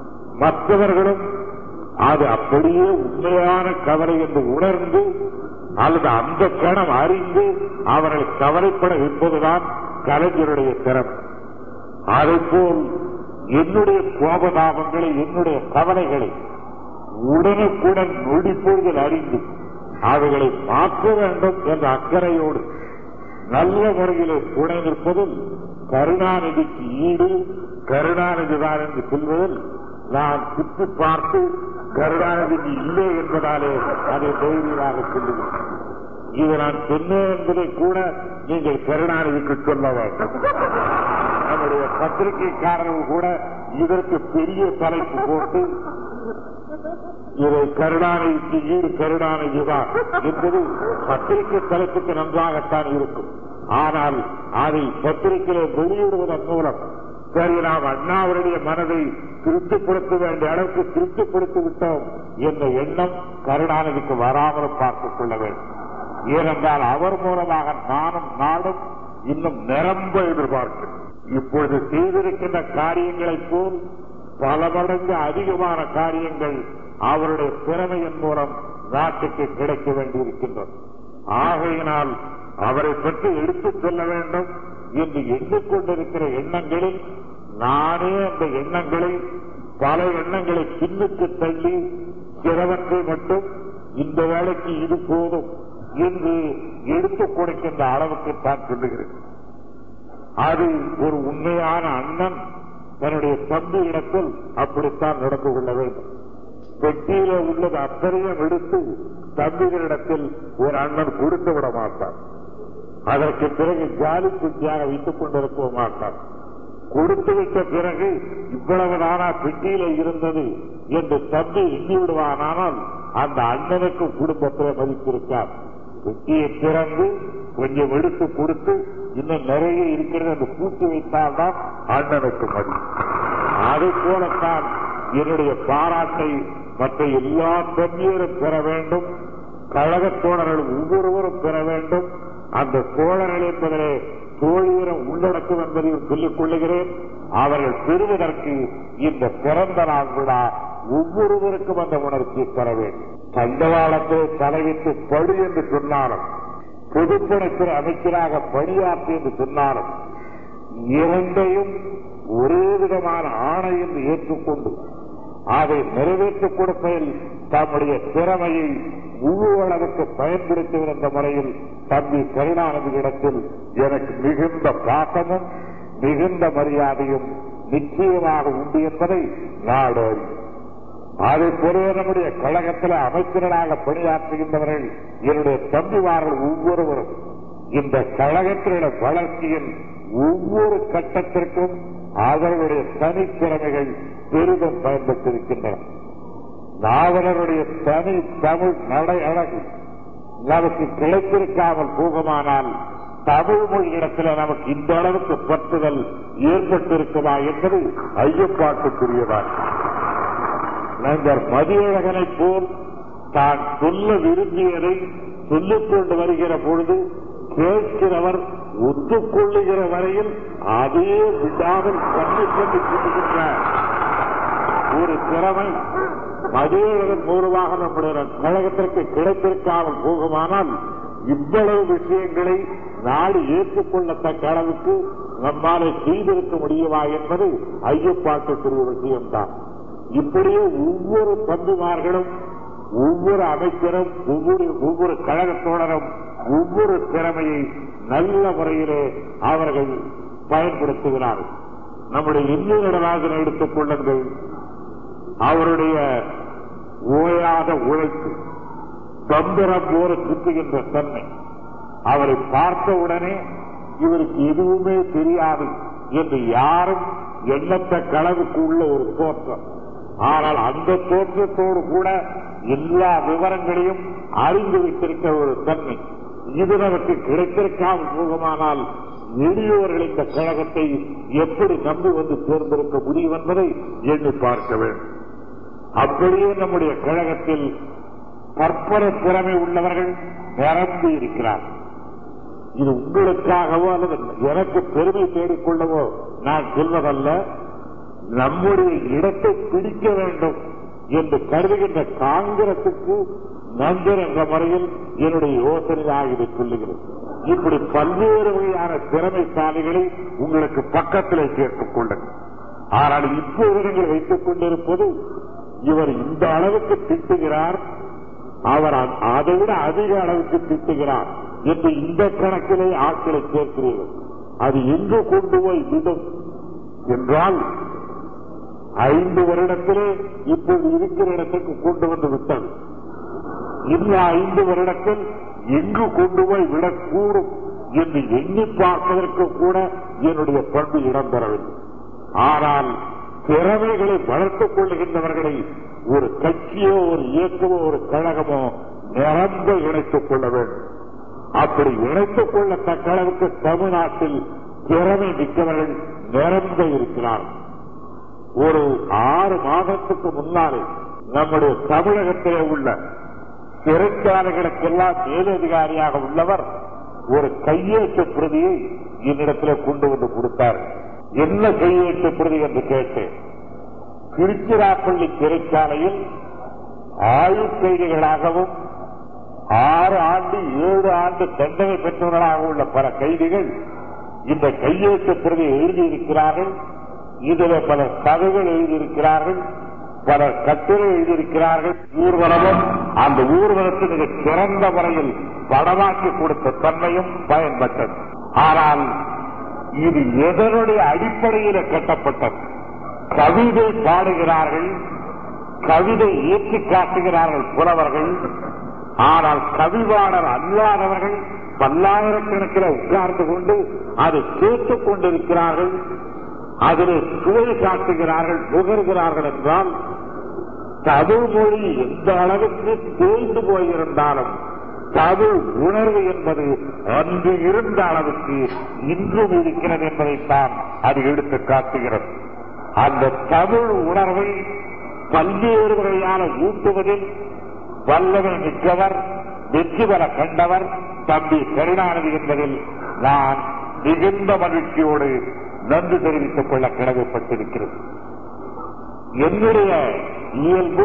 மற்றவர்களும் அது அப்படியே உண்மையான கவலை என்று உணர்ந்து அல்லது அந்த கணம் அறிந்து அவர்களை கவலைப்பட வைப்பதுதான் கலைஞருடைய திறமை அதைப்போல் என்னுடைய கோபதாபங்களை என்னுடைய கவலைகளை உடனுக்குடன் நொடிப்பொழுதில் அறிந்து அவைகளை மாற்ற வேண்டும் என்ற அக்கறையோடு நல்ல முறையிலே துணை நிற்பதில் கருணாநிதிக்கு ஈடு கருணாநிதிதான் என்று சொல்வதில் நான் சுற்றி பார்த்து கருணாநிதிக்கு இல்லை என்பதாலே அதை தைரியமாக சொல்லுகிறேன் இது நான் சொன்னேன் என்பதை கூட நீங்கள் கருணாநிதிக்கு சொல்ல வேண்டும் நம்முடைய பத்திரிகைக்காரர்கள் கூட இதற்கு பெரிய தலைப்பு போட்டு இதை கருணாநிதிக்கு ஈடு கருணாநிதிதான் என்பது பத்திரிகை தலைப்புக்கு நன்றாகத்தான் இருக்கும் ஆனால் அதை பத்திரிகையில வெளியிடுவதன் மூலம் சரி நாம் அண்ணாவருடைய மனதை திருப்திப்படுத்த வேண்டிய அளவுக்கு திருப்திப்படுத்தி விட்டோம் என்ற எண்ணம் கருணாநிதிக்கு வராமல் பார்த்துக் கொள்ள வேண்டும் ஏனென்றால் அவர் மூலமாக நானும் நாடும் இன்னும் நிரம்ப எதிர்பார்க்கிறேன் இப்பொழுது செய்திருக்கின்ற காரியங்களைப் போல் பல மடங்கு அதிகமான காரியங்கள் அவருடைய திறமையின் மூலம் நாட்டுக்கு கிடைக்க வேண்டியிருக்கின்றது ஆகையினால் அவரை பற்றி எடுத்துச் சொல்ல வேண்டும் என்று எண்ணிக்கொண்டிருக்கிற எண்ணங்களில் நானே அந்த எண்ணங்களை பல எண்ணங்களை பின்னுக்கு தள்ளி சிலவற்றை மட்டும் இந்த வேலைக்கு இது போதும் என்று எடுத்துக் கொடுக்கின்ற அளவுக்கு தான் சொல்லுகிறேன் அது ஒரு உண்மையான அண்ணன் தன்னுடைய தம்பி இடத்தில் அப்படித்தான் நடந்து கொள்ள வேண்டும் பெட்டியில உள்ளது அத்தனையும் எடுத்து தம்பிகளிடத்தில் ஒரு அண்ணன் கொடுத்து விட மாட்டார் அதற்கு பிறகு ஜாலி குட்டியாக வைத்துக் கொண்டிருக்க மாட்டார் கொடுத்து விட்ட பிறகு இவ்வளவு நானா பெட்டியில இருந்தது என்று தம்பி எண்ணி விடுவானால் அந்த அண்ணனுக்கு குடும்பத்தில் மதிப்பிருக்கார் பெட்டியை திறந்து கொஞ்சம் எடுத்து கொடுத்து இன்னும் நிறைய இருக்கிறது என்று கூட்டி வைத்தால்தான் அண்ணனுக்கு மதி அதை போலத்தான் என்னுடைய பாராட்டை மற்ற எல்லா தம்பியரும் பெற வேண்டும் கழகத் தோழர்கள் ஒவ்வொருவரும் பெற வேண்டும் அந்த தோழர்கள் என்பதிலே தோழியரும் உள்ளடக்கும் என்பதையும் சொல்லிக் கொள்ளுகிறேன் அவர்கள் பெறுவதற்கு இந்த பிறந்த நாள் விழா ஒவ்வொருவருக்கும் அந்த உணர்ச்சியை பெற வேண்டும் தண்டவாளத்தை தலைவிட்டு படி என்று சொன்னாலும் பொதுப்பணித்துறை அமைச்சராக பணியாற்றி என்று சொன்னாலும் இரண்டையும் ஒரே விதமான ஆணை என்று ஏற்றுக்கொண்டு அதை நிறைவேற்றிக் கொடுப்பதில் தம்முடைய திறமையை முழு அளவுக்கு பயன்படுத்துகிற என்ற முறையில் தம்பி கருணாநிதி இடத்தில் எனக்கு மிகுந்த பாசமும் மிகுந்த மரியாதையும் நிச்சயமாக உண்டு என்பதை நாடு அறியும் அதை பொறுவே நம்முடைய கழகத்தில் அமைச்சர்களாக பணியாற்றுகின்றவர்கள் என்னுடைய தம்பிமார்கள் ஒவ்வொருவரும் இந்த கழகத்தினுடைய வளர்ச்சியின் ஒவ்வொரு கட்டத்திற்கும் அவர்களுடைய தனித்திறமைகள் பெரிதும் பயன்பட்டிருக்கின்றன நாவலருடைய தனி தமிழ் நடை அழகு நமக்கு கிடைத்திருக்காமல் போகுமானால் தமிழ் மொழி இடத்துல நமக்கு இந்த அளவுக்கு பற்றுதல் ஏற்பட்டிருக்குமா என்பது ஐயப்பாட்டுக்குரியதான் நண்பர் மதியழகனைப் போல் தான் சொல்ல விரும்பியதை சொல்லிக் கொண்டு வருகிற பொழுது கேட்கிறவர் ஒத்துக்கொள்ளுகிற வரையில் அதே விடாமல் கண்ணை கொண்டு சொல்லுகின்ற ஒரு திறமை மதியழகன் மூலமாக நம்முடைய கழகத்திற்கு கிடைத்திருக்காமல் போகுமானால் இவ்வளவு விஷயங்களை நாடு ஏற்றுக்கொள்ளத்தக்க அளவுக்கு நம்மாலே செய்திருக்க முடியுமா என்பது ஐயப்பாட்டுக்குரிய விஷயம்தான் இப்படியே ஒவ்வொரு தம்பிமார்களும் ஒவ்வொரு அமைச்சரும் ஒவ்வொரு ஒவ்வொரு கழகத்தோழரும் ஒவ்வொரு திறமையை நல்ல முறையிலே அவர்கள் பயன்படுத்துகிறார்கள் நம்முடைய இந்திய நடராஜனை எடுத்துக் கொள்ளுங்கள் அவருடைய ஓயாத உழைப்பு தந்திரம் போல சுற்றுகின்ற தன்மை அவரை பார்த்தவுடனே இவருக்கு எதுவுமே தெரியாது என்று யாரும் எண்ணத்தக்க அளவுக்கு உள்ள ஒரு தோற்றம் ஆனால் அந்த தோற்றத்தோடு கூட எல்லா விவரங்களையும் அறிந்து வைத்திருக்கிற ஒரு தன்மை இது நமக்கு கிடைத்திருக்காமல் போகுமானால் எளியோர்கள் இந்த கழகத்தை எப்படி நம்பி வந்து தேர்ந்தெடுக்க முடியும் என்பதை எண்ணி பார்க்க வேண்டும் அப்படியே நம்முடைய கழகத்தில் கற்பனை திறமை உள்ளவர்கள் நிரம்பி இருக்கிறார் இது உங்களுக்காகவோ அல்லது எனக்கு பெருமை தேடிக்கொள்ளவோ நான் சொல்வதல்ல நம்முடைய இடத்தை பிடிக்க வேண்டும் என்று கருதுகின்ற காங்கிரசுக்கு நண்பர் என்ற முறையில் என்னுடைய யோசனையாக இதை சொல்லுகிறது இப்படி பல்வேறு வகையான திறமைசாலிகளை உங்களுக்கு பக்கத்திலே சேர்த்துக் கொள்ளுங்கள் ஆனால் இப்போது நீங்கள் வைத்துக் கொண்டிருப்பது இவர் இந்த அளவுக்கு திட்டுகிறார் அவர் அ- அதை விட அதிக அளவுக்கு திட்டுகிறார் என்று இந்த கணக்கிலே ஆட்களை சேர்க்கிறீர்கள் அது எங்கு கொண்டு போய் விடும் என்றால் ஐந்து வருடத்திலே இப்போது இருக்கிற இடத்துக்கு கொண்டு வந்து விட்டது இன்னும் ஐந்து வருடத்தில் எங்கு கொண்டு போய் விடக்கூடும் என்று எண்ணி பார்ப்பதற்கு கூட என்னுடைய பண்பு இடம்பெறவில்லை ஆனால் திறமைகளை வளர்த்துக் கொள்ளுகின்றவர்களை ஒரு கட்சியோ ஒரு இயக்கமோ ஒரு கழகமோ நிரம்ப இணைத்துக் கொள்ள வேண்டும் அப்படி இணைத்துக் கொள்ளத்தக்க அளவுக்கு தமிழ்நாட்டில் திறமை மிக்கவர்கள் நிரம்ப இருக்கிறார்கள் ஒரு ஆறு மாதத்துக்கு முன்னாலே நம்முடைய தமிழகத்திலே உள்ள சிறைச்சாலைகளுக்கெல்லாம் மேலதிகாரியாக உள்ளவர் ஒரு கையெழுத்து பிரதியை என்னிடத்தில் கொண்டு வந்து கொடுத்தார் என்ன கையெழுத்து பிரதி என்று கேட்டேன் திருச்சிராப்பள்ளி சிறைச்சாலையில் ஆயுள் கைதிகளாகவும் ஆறு ஆண்டு ஏழு ஆண்டு தண்டனை பெற்றவர்களாக உள்ள பல கைதிகள் இந்த கையெழுத்து பிரதியை எழுதியிருக்கிறார்கள் இதில் பல கதைகள் எழுதியிருக்கிறார்கள் பலர் கட்டுரை எழுதியிருக்கிறார்கள் ஊர்வலமும் அந்த ஊர்வலத்தை மிக சிறந்த முறையில் படமாக்கி கொடுத்த தன்மையும் பயன்பட்டது ஆனால் இது எதனுடைய அடிப்படையில் கட்டப்பட்டது கவிதை பாடுகிறார்கள் கவிதை ஏற்றி காட்டுகிறார்கள் புலவர்கள் ஆனால் கவிவாளர் அல்லாதவர்கள் பல்லாயிரக்கணக்கில் உட்கார்ந்து கொண்டு அதை கேட்டுக் கொண்டிருக்கிறார்கள் அதிலே சுவை காட்டுகிறார்கள் நுகர்கிறார்கள் என்றால் தமிழ் மொழி எந்த அளவுக்கு தேய்ந்து போயிருந்தாலும் தமிழ் உணர்வு என்பது அன்று இருந்த அளவுக்கு இன்றும் இருக்கிறது என்பதைத்தான் அது எடுத்து காட்டுகிறது அந்த தமிழ் உணர்வை பல்வேறு வகையான ஊட்டுவதில் வல்லமை மிக்கவர் வெற்றி பெற கண்டவர் தம்பி கருணாநிதி என்பதில் நான் மிகுந்த மகிழ்ச்சியோடு நன்றி தெரிவித்துக் கொள்ள கடமைப்பட்டிருக்கிறது என்னுடைய இயல்பு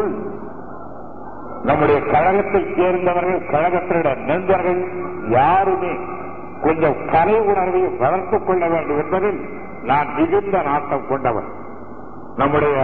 நம்முடைய கழகத்தைச் சேர்ந்தவர்கள் கழகத்தினுடைய நண்பர்கள் யாருமே கொஞ்சம் கலை உணர்வை வளர்த்துக் கொள்ள வேண்டும் என்பதில் நான் மிகுந்த நாட்டம் கொண்டவர் நம்முடைய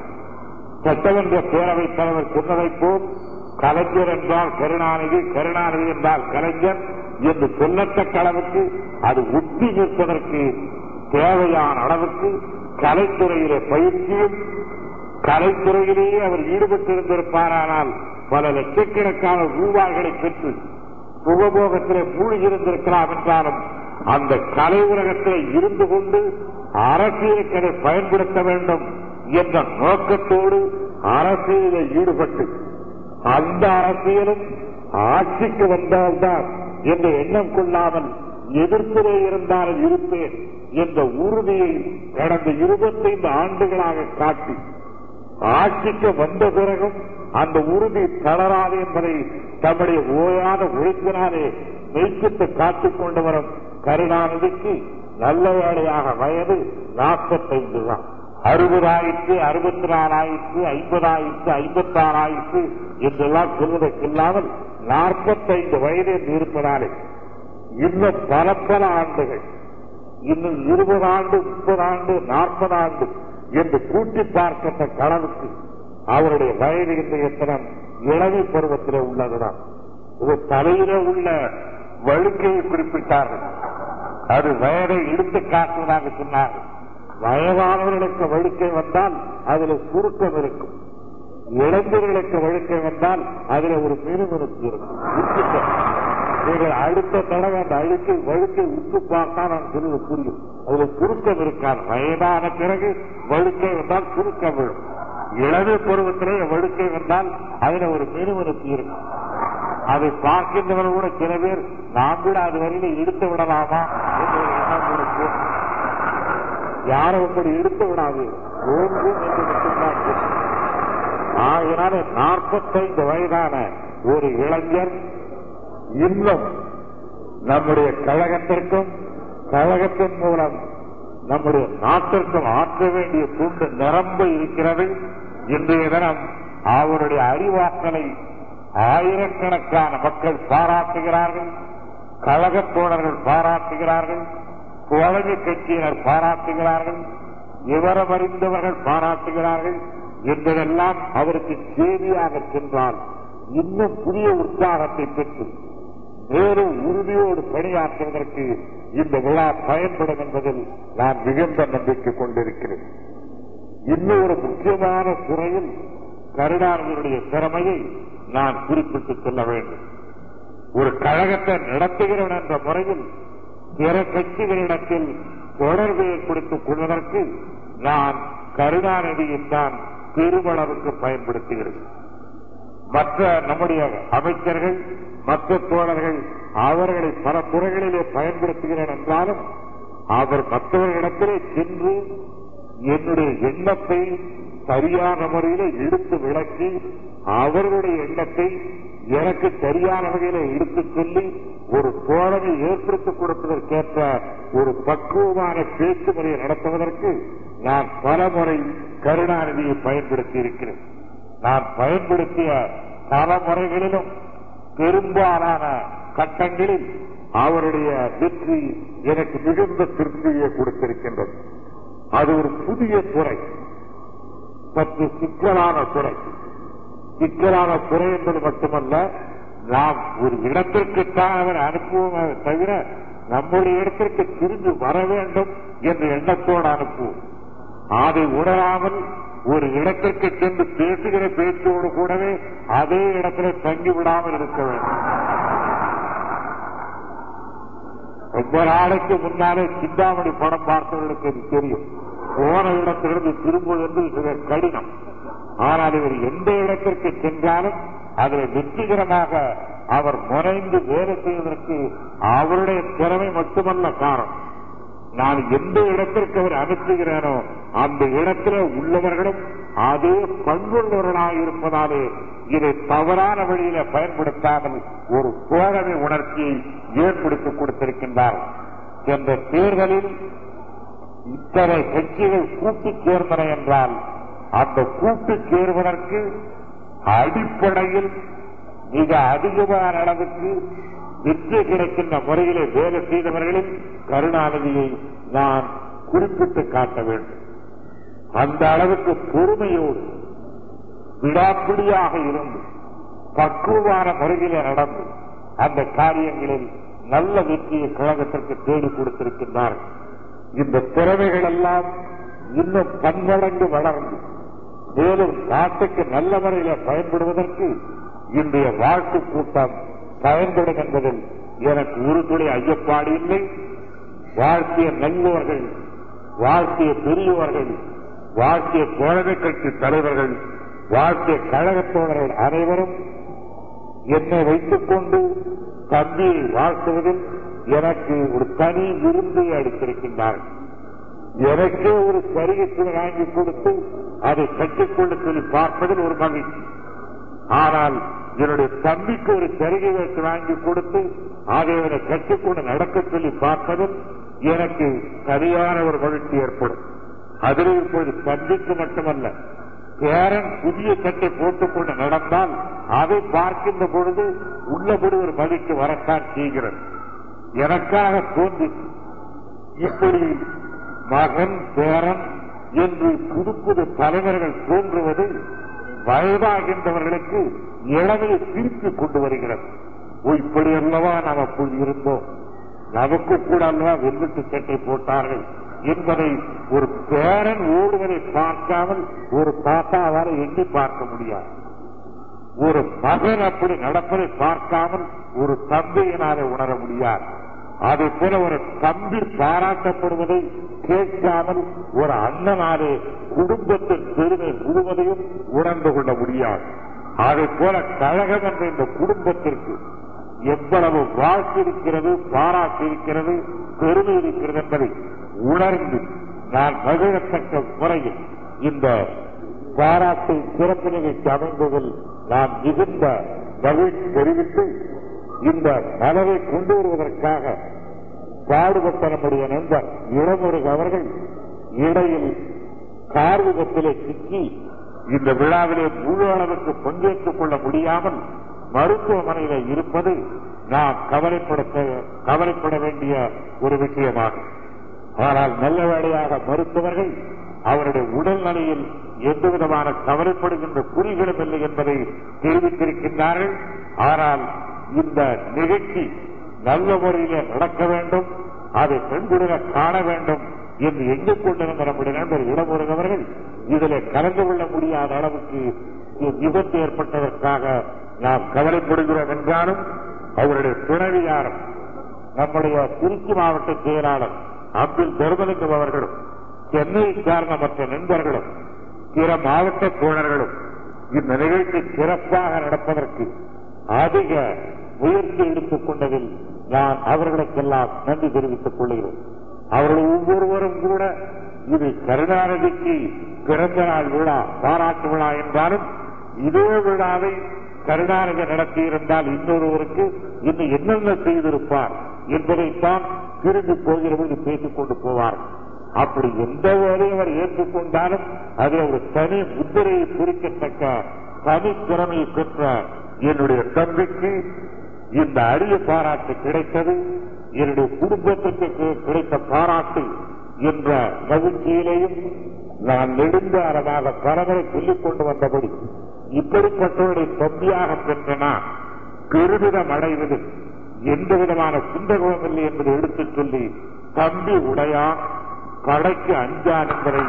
சட்டமன்ற பேரவைத் தலைவர் சொன்னதைப் போல் கலைஞர் என்றால் கருணாநிதி கருணாநிதி என்றால் கலைஞர் என்று சொல்லத்தக்க அளவுக்கு அது ஒட்டி நிற்பதற்கு தேவையான அளவுக்கு கலைத்துறையிலே பயிற்சியும் கலைத்துறையிலேயே அவர் ஈடுபட்டிருந்திருப்பாரானால் பல லட்சக்கணக்கான ரூபாய்களை பெற்று சுகபோகத்திலே மூழ்கியிருந்திருக்கலாம் என்றாலும் அந்த கலை உலகத்திலே இருந்து கொண்டு அரசியலுக்கு அதை பயன்படுத்த வேண்டும் என்ற நோக்கத்தோடு அரசியலில் ஈடுபட்டு அந்த அரசியலும் ஆட்சிக்கு வந்தால்தான் என்ற எண்ணம் கொள்ளாமல் எதிர்ப்பிலே இருந்தாலும் இருப்பேன் என்ற உறுதியை கடந்த இருபத்தைந்து ஆண்டுகளாக காட்டி ஆட்சிக்கு வந்த பிறகும் அந்த உறுதி தளராது என்பதை தம்முடைய ஓயாத உழைப்பினாலே மெய்ப்பித்து காட்டிக் கொண்டு வரும் கருணாநிதிக்கு நல்ல வேலையாக வயது நாற்பத்தைந்து தான் அறுபதாயிரத்து அறுபத்தி நாலாயிரத்து ஐம்பதாயிரத்து ஐம்பத்தாறாயிரத்து என்றெல்லாம் சொல்வதற்கில்லாமல் நாற்பத்தைந்து வயது என்று இருப்பதாலே இன்னும் பல பல ஆண்டுகள் இன்னும் இருபது ஆண்டு முப்பது ஆண்டு நாற்பது ஆண்டு என்று கூட்டி பார்க்கத்தக்க அளவுக்கு அவருடைய வயது இன்றைய தினம் இளமை பருவத்தில் உள்ளதுதான் இது தலையில உள்ள வழுக்கையை குறிப்பிட்டார்கள் அது வயதை இழுத்து காட்டுவதாக சொன்னார்கள் வயதானவர்களுக்கு வழுக்கை வந்தால் அதுல சுருக்கம் இருக்கும் இளைஞர்களுக்கு வழுக்கை வந்தால் அதுல ஒரு மினுமினுப்பு இருக்கும் உச்சுக்கம். நீங்கள் அடுத்த தடவை அந்த அழுக்கை வழுக்கை உத்து பார்த்தா நான் சொல்லுவது புரியும் அதுல சுருக்கம் இருக்காது வயதான பிறகு வழுக்கை வந்தால் சுருக்கம் விழும் இளமை பருவத்திலே வழுக்கை வந்தால் அதுல ஒரு மினுமினுப்பு இருக்கும் அதை பார்க்கின்றவர் கூட சில பேர் நாம் கூட அது வரையில இழுத்து விடலாமா என்று ஒரு எண்ணம் கூட தோன்றும். யாரும் அப்படி எடுத்து விடாது ஓங்கும் என்று மட்டும்தான் சொல்லும். ஆகினால நாற்பத்தைந்து வயதான ஒரு இளைஞர் இன்னும் நம்முடைய கழகத்திற்கும் கழகத்தின் மூலம் நம்முடைய நாட்டிற்கும் ஆற்ற வேண்டிய துண்டு நிரம்ப இருக்கிறது இன்றைய தினம் அவருடைய அறிவாற்றலை ஆயிரக்கணக்கான மக்கள் பாராட்டுகிறார்கள் கழகத் தோழர்கள் பாராட்டுகிறார்கள் தோழமை கட்சியினர் பாராட்டுகிறார்கள் விவரம் அறிந்தவர்கள் பாராட்டுகிறார்கள் என்பதெல்லாம் அவருக்கு செய்தியாக சென்றால் இன்னும் புதிய உற்சாகத்தை பெற்று மேலும் உறுதியோடு பணியாற்றுவதற்கு இந்த விழா பயன்படும் என்பதில் நான் மிகுந்த நம்பிக்கை கொண்டிருக்கிறேன் இன்னும் ஒரு முக்கியமான துறையில் கருணாநிதியுடைய திறமையை நான் குறிப்பிட்டு சொல்ல வேண்டும் ஒரு கழகத்தை நடத்துகிறவன் என்ற முறையில் பிற கட்சிகளிடத்தில் தொடர்பு ஏற்படுத்திக் கொள்வதற்கு நான் கருணாநிதியை தான் பெருமளவுக்கு பயன்படுத்துகிறேன் மற்ற நம்முடைய அமைச்சர்கள் மற்ற தோழர்கள் அவர்களை பல துறைகளிலே பயன்படுத்துகிறேன் என்றாலும் அவர் மற்றவர்களிடத்திலே சென்று என்னுடைய எண்ணத்தை சரியான முறையில எடுத்து விளக்கி அவர்களுடைய எண்ணத்தை எனக்கு சரியான வகையில எடுத்துச் சொல்லி ஒரு தோழமை ஏற்படுத்திக் கொடுப்பதற்கேற்ற ஒரு பக்குவமான பேச்சு முறையை நடத்துவதற்கு நான் பல முறை கருணாநிதியை பயன்படுத்தி இருக்கிறேன் நான் பயன்படுத்திய பல முறைகளிலும் பெரும்பாலான கட்டங்களில் அவருடைய வெற்றி எனக்கு மிகுந்த திருப்தியை கொடுத்திருக்கின்றது அது ஒரு புதிய துறை சற்று சிக்கலான துறை சிக்கலான துறை என்பது மட்டுமல்ல நாம் ஒரு இடத்திற்குத்தான் அவர் அனுப்புவோமே தவிர நம்முடைய இடத்திற்கு திரும்பி வர வேண்டும் என்ற எண்ணத்தோடு அனுப்புவோம் அதை உணராமல் ஒரு இடத்திற்கு சென்று பேசுகிற பேச்சோடு கூடவே அதே இடத்துல தங்கி விடாமல் இருக்க வேண்டும் ரொம்ப நாளைக்கு முன்னாலே சிந்தாமணி படம் பார்த்தவர்களுக்கு அது தெரியும் போன இடத்திலிருந்து திரும்புவது மிக கடினம் ஆனால் இவர் எந்த இடத்திற்கு சென்றாலும் அதில் வெற்றிகரமாக அவர் முனைந்து வேலை செய்வதற்கு அவருடைய திறமை மட்டுமல்ல காரணம் நான் எந்த இடத்திற்கு அவர் அனுப்புகிறேனோ அந்த இடத்துல உள்ளவர்களும் அதே பண்புள்ளவர்களாக இருப்பதாலே இதை தவறான வழியில பயன்படுத்தாமல் ஒரு தோழமை உணர்ச்சியை ஏற்படுத்தி கொடுத்திருக்கின்றார் சென்ற தேர்தலில் இத்தனை கட்சிகள் கூட்டு சேர்ந்தன என்றால் அந்த கூட்டு சேர்வதற்கு அடிப்படையில் மிக அதிகமான அளவுக்கு வெற்றி கிடைக்கின்ற முறையிலே வேலை செய்தவர்களில் கருணாநிதியை நான் குறிப்பிட்டு காட்ட வேண்டும் அந்த அளவுக்கு பொறுமையோடு விடாப்பிடியாக இருந்து பக்குவமான முறையிலே நடந்து அந்த காரியங்களில் நல்ல வெற்றியை கழகத்திற்கு தேடி கொடுத்திருக்கின்றார்கள் இந்த திறமைகள் எல்லாம் இன்னும் பன்மடங்கு வளர்ந்து மேலும் நாட்டுக்கு நல்ல முறையில பயன்படுவதற்கு இன்றைய வாழ்த்து கூட்டம் பயன்படும் என்பதில் எனக்கு ஒரு துளி ஐயப்பாடு இல்லை வாழ்த்திய நல்லோர்கள் வாழ்த்திய பெரியவர்கள் வாழ்த்திய தோழமை கட்சி தலைவர்கள் வாழ்த்திய கழகத் தோழர்கள் அனைவரும் என்னை வைத்துக் கொண்டு தம்பியை வாழ்த்துவதில் எனக்கு ஒரு தனி விருந்தை அளித்திருக்கின்றார்கள் எனக்கே ஒரு சரிகத்தில் வாங்கி கொடுத்து அதை கட்டிக்கொண்டு சொல்லி பார்ப்பதில் ஒரு மகிழ்ச்சி ஆனால் என்னுடைய தம்பிக்கு ஒரு சரிகை வைத்து வாங்கி கொடுத்து அதை அவனை கட்டிக்கொண்டு நடக்க சொல்லி பார்ப்பதில் எனக்கு சரியான ஒரு மகிழ்ச்சி ஏற்படும் அதில் இப்போது தம்பிக்கு மட்டுமல்ல பேரன் புதிய சட்டை போட்டுக்கொண்டு நடந்தால் அதை பார்க்கின்ற பொழுது உள்ளபடி ஒரு மகிழ்ச்சி வரத்தான் செய்கிறது எனக்காக தோன்றி இப்படி மகன் பேரன் என்று புது புது தலைவர்கள் தோன்றுவது வயதாகின்றவர்களுக்கு இளமையை திருப்பி கொண்டு வருகிறது ஓ இப்படி அல்லவா நாம் அப்போது இருந்தோம் நமக்கு கூட அல்லவா வெண்வெட்டு சட்டை போட்டார்கள் என்பதை ஒரு பேரன் ஓடுவதை பார்க்காமல் ஒரு தாத்தாவால் எண்ணி பார்க்க முடியாது ஒரு மகன் அப்படி நடப்பதை பார்க்காமல் ஒரு தந்தையினாலே உணர முடியாது அதை போல ஒரு தம்பி பாராட்டப்படுவதை கேட்காமல் ஒரு அண்ணனாலே குடும்பத்தின் பெருமை முழுவதையும் உணர்ந்து கொள்ள முடியாது அதை போல கழகம் என்ற இந்த குடும்பத்திற்கு எவ்வளவு வாழ்க்கை இருக்கிறது பாராட்டு இருக்கிறது பெருமை இருக்கிறது என்பதை உணர்ந்து நான் மகிழத்தக்க முறையில் இந்த பாராட்டு சிறப்பு நிகழ்ச்சி அமைந்ததில் நான் மிகுந்த மகிழ்ச்சி தெரிவித்து இந்த மலரை கொண்டு வருவதற்காக பாடுபட்ட நம்முடைய நண்பர் இளமுருக அவர்கள் இடையில் கார் விபத்திலே சிக்கி இந்த விழாவிலே முழு அளவுக்கு பங்கேற்றுக் கொள்ள முடியாமல் மருத்துவமனையில் இருப்பது நாம் கவலைப்பட கவலைப்பட வேண்டிய ஒரு விஷயமாகும் ஆனால் நல்ல வேளையாக மருத்துவர்கள் அவருடைய உடல்நிலையில் எந்த விதமான கவலைப்படுகின்ற குறிகளும் இல்லை என்பதை தெரிவித்திருக்கின்றார்கள் ஆனால் இந்த நிகழ்ச்சி நல்ல முறையிலே நடக்க வேண்டும் அதை பெண்குடில காண வேண்டும் என்று எண்ணிக் கொண்டிருந்த நம்முடைய நண்பர் இடமுருகவர்கள் இதில் கலந்து கொள்ள முடியாத அளவுக்கு விபத்து ஏற்பட்டதற்காக நாம் கவலைப்படுகிறோம் என்றாலும் அவருடைய துணைவியார் நம்முடைய திருச்சி மாவட்ட செயலாளர் அப்துல் தர்மலிங்கம் அவர்களும் சென்னையை சார்ந்த மற்ற நண்பர்களும் பிற மாவட்ட தோழர்களும் இந்த நிகழ்ச்சி சிறப்பாக நடப்பதற்கு அதிக முயற்சி எடுத்துக் கொண்டதில் நான் அவர்களுக்கெல்லாம் நன்றி தெரிவித்துக் கொள்கிறேன் அவர்கள் ஒவ்வொருவரும் கூட இது கருணாநிதிக்கு பிறந்த நாள் விழா பாராட்டு விழா என்றாலும் இதே விழாவை கருணாநிதி நடத்தியிருந்தால் இன்னொருவருக்கு இன்னும் என்னென்ன செய்திருப்பார் என்பதைத்தான் திரும்பி போகிறவர்கள் பேசிக் கொண்டு போவார் அப்படி எந்த வேலையும் அவர் ஏற்றுக்கொண்டாலும் அதில் ஒரு தனி முத்திரையை குறிக்கத்தக்க தனி திறமையை பெற்ற என்னுடைய தம்பிக்கு இந்த அரிய பாராட்டு கிடைத்தது என்னுடைய குடும்பத்துக்கு கிடைத்த பாராட்டு என்ற மகிழ்ச்சியிலேயும் நான் நெடுங்காலமாக பலமுறை சொல்லிக் கொண்டு வந்தபடி இப்படிப்பட்டவருடைய தம்பியாக பெற்ற நான் பெருமிதம் அடைவது எந்த விதமான சிந்தகமும் இல்லை என்பதை எடுத்துச் சொல்லி தம்பி உடையா படைக்கு அஞ்சான் என்பதை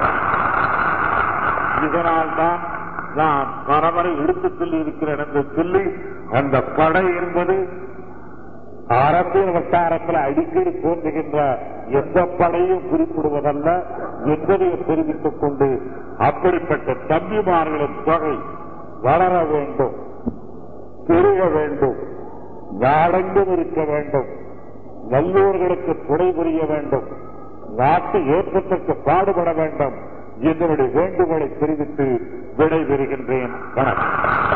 இதனால்தான் நான் பரவரை எடுத்துச் சொல்லி இருக்கிறேன் என்று சொல்லி அந்த படை என்பது அரசியல் வட்டாரத்தில் அடிக்கடி தோன்றுகின்ற எந்த படையும் குறிப்பிடுவதல்ல என்பதையும் தெரிவித்துக் கொண்டு அப்படிப்பட்ட தம்பிமார்களின் தொகை வளர வேண்டும் பெருக வேண்டும் நாடெங்கும் இருக்க வேண்டும் நல்லூர்களுக்கு துணை புரிய வேண்டும் நாட்டு ஏற்றத்திற்கு பாடுபட வேண்டும் என்னுடைய வேண்டுகோளை தெரிவித்து விடைபெறுகின்றேன் வணக்கம்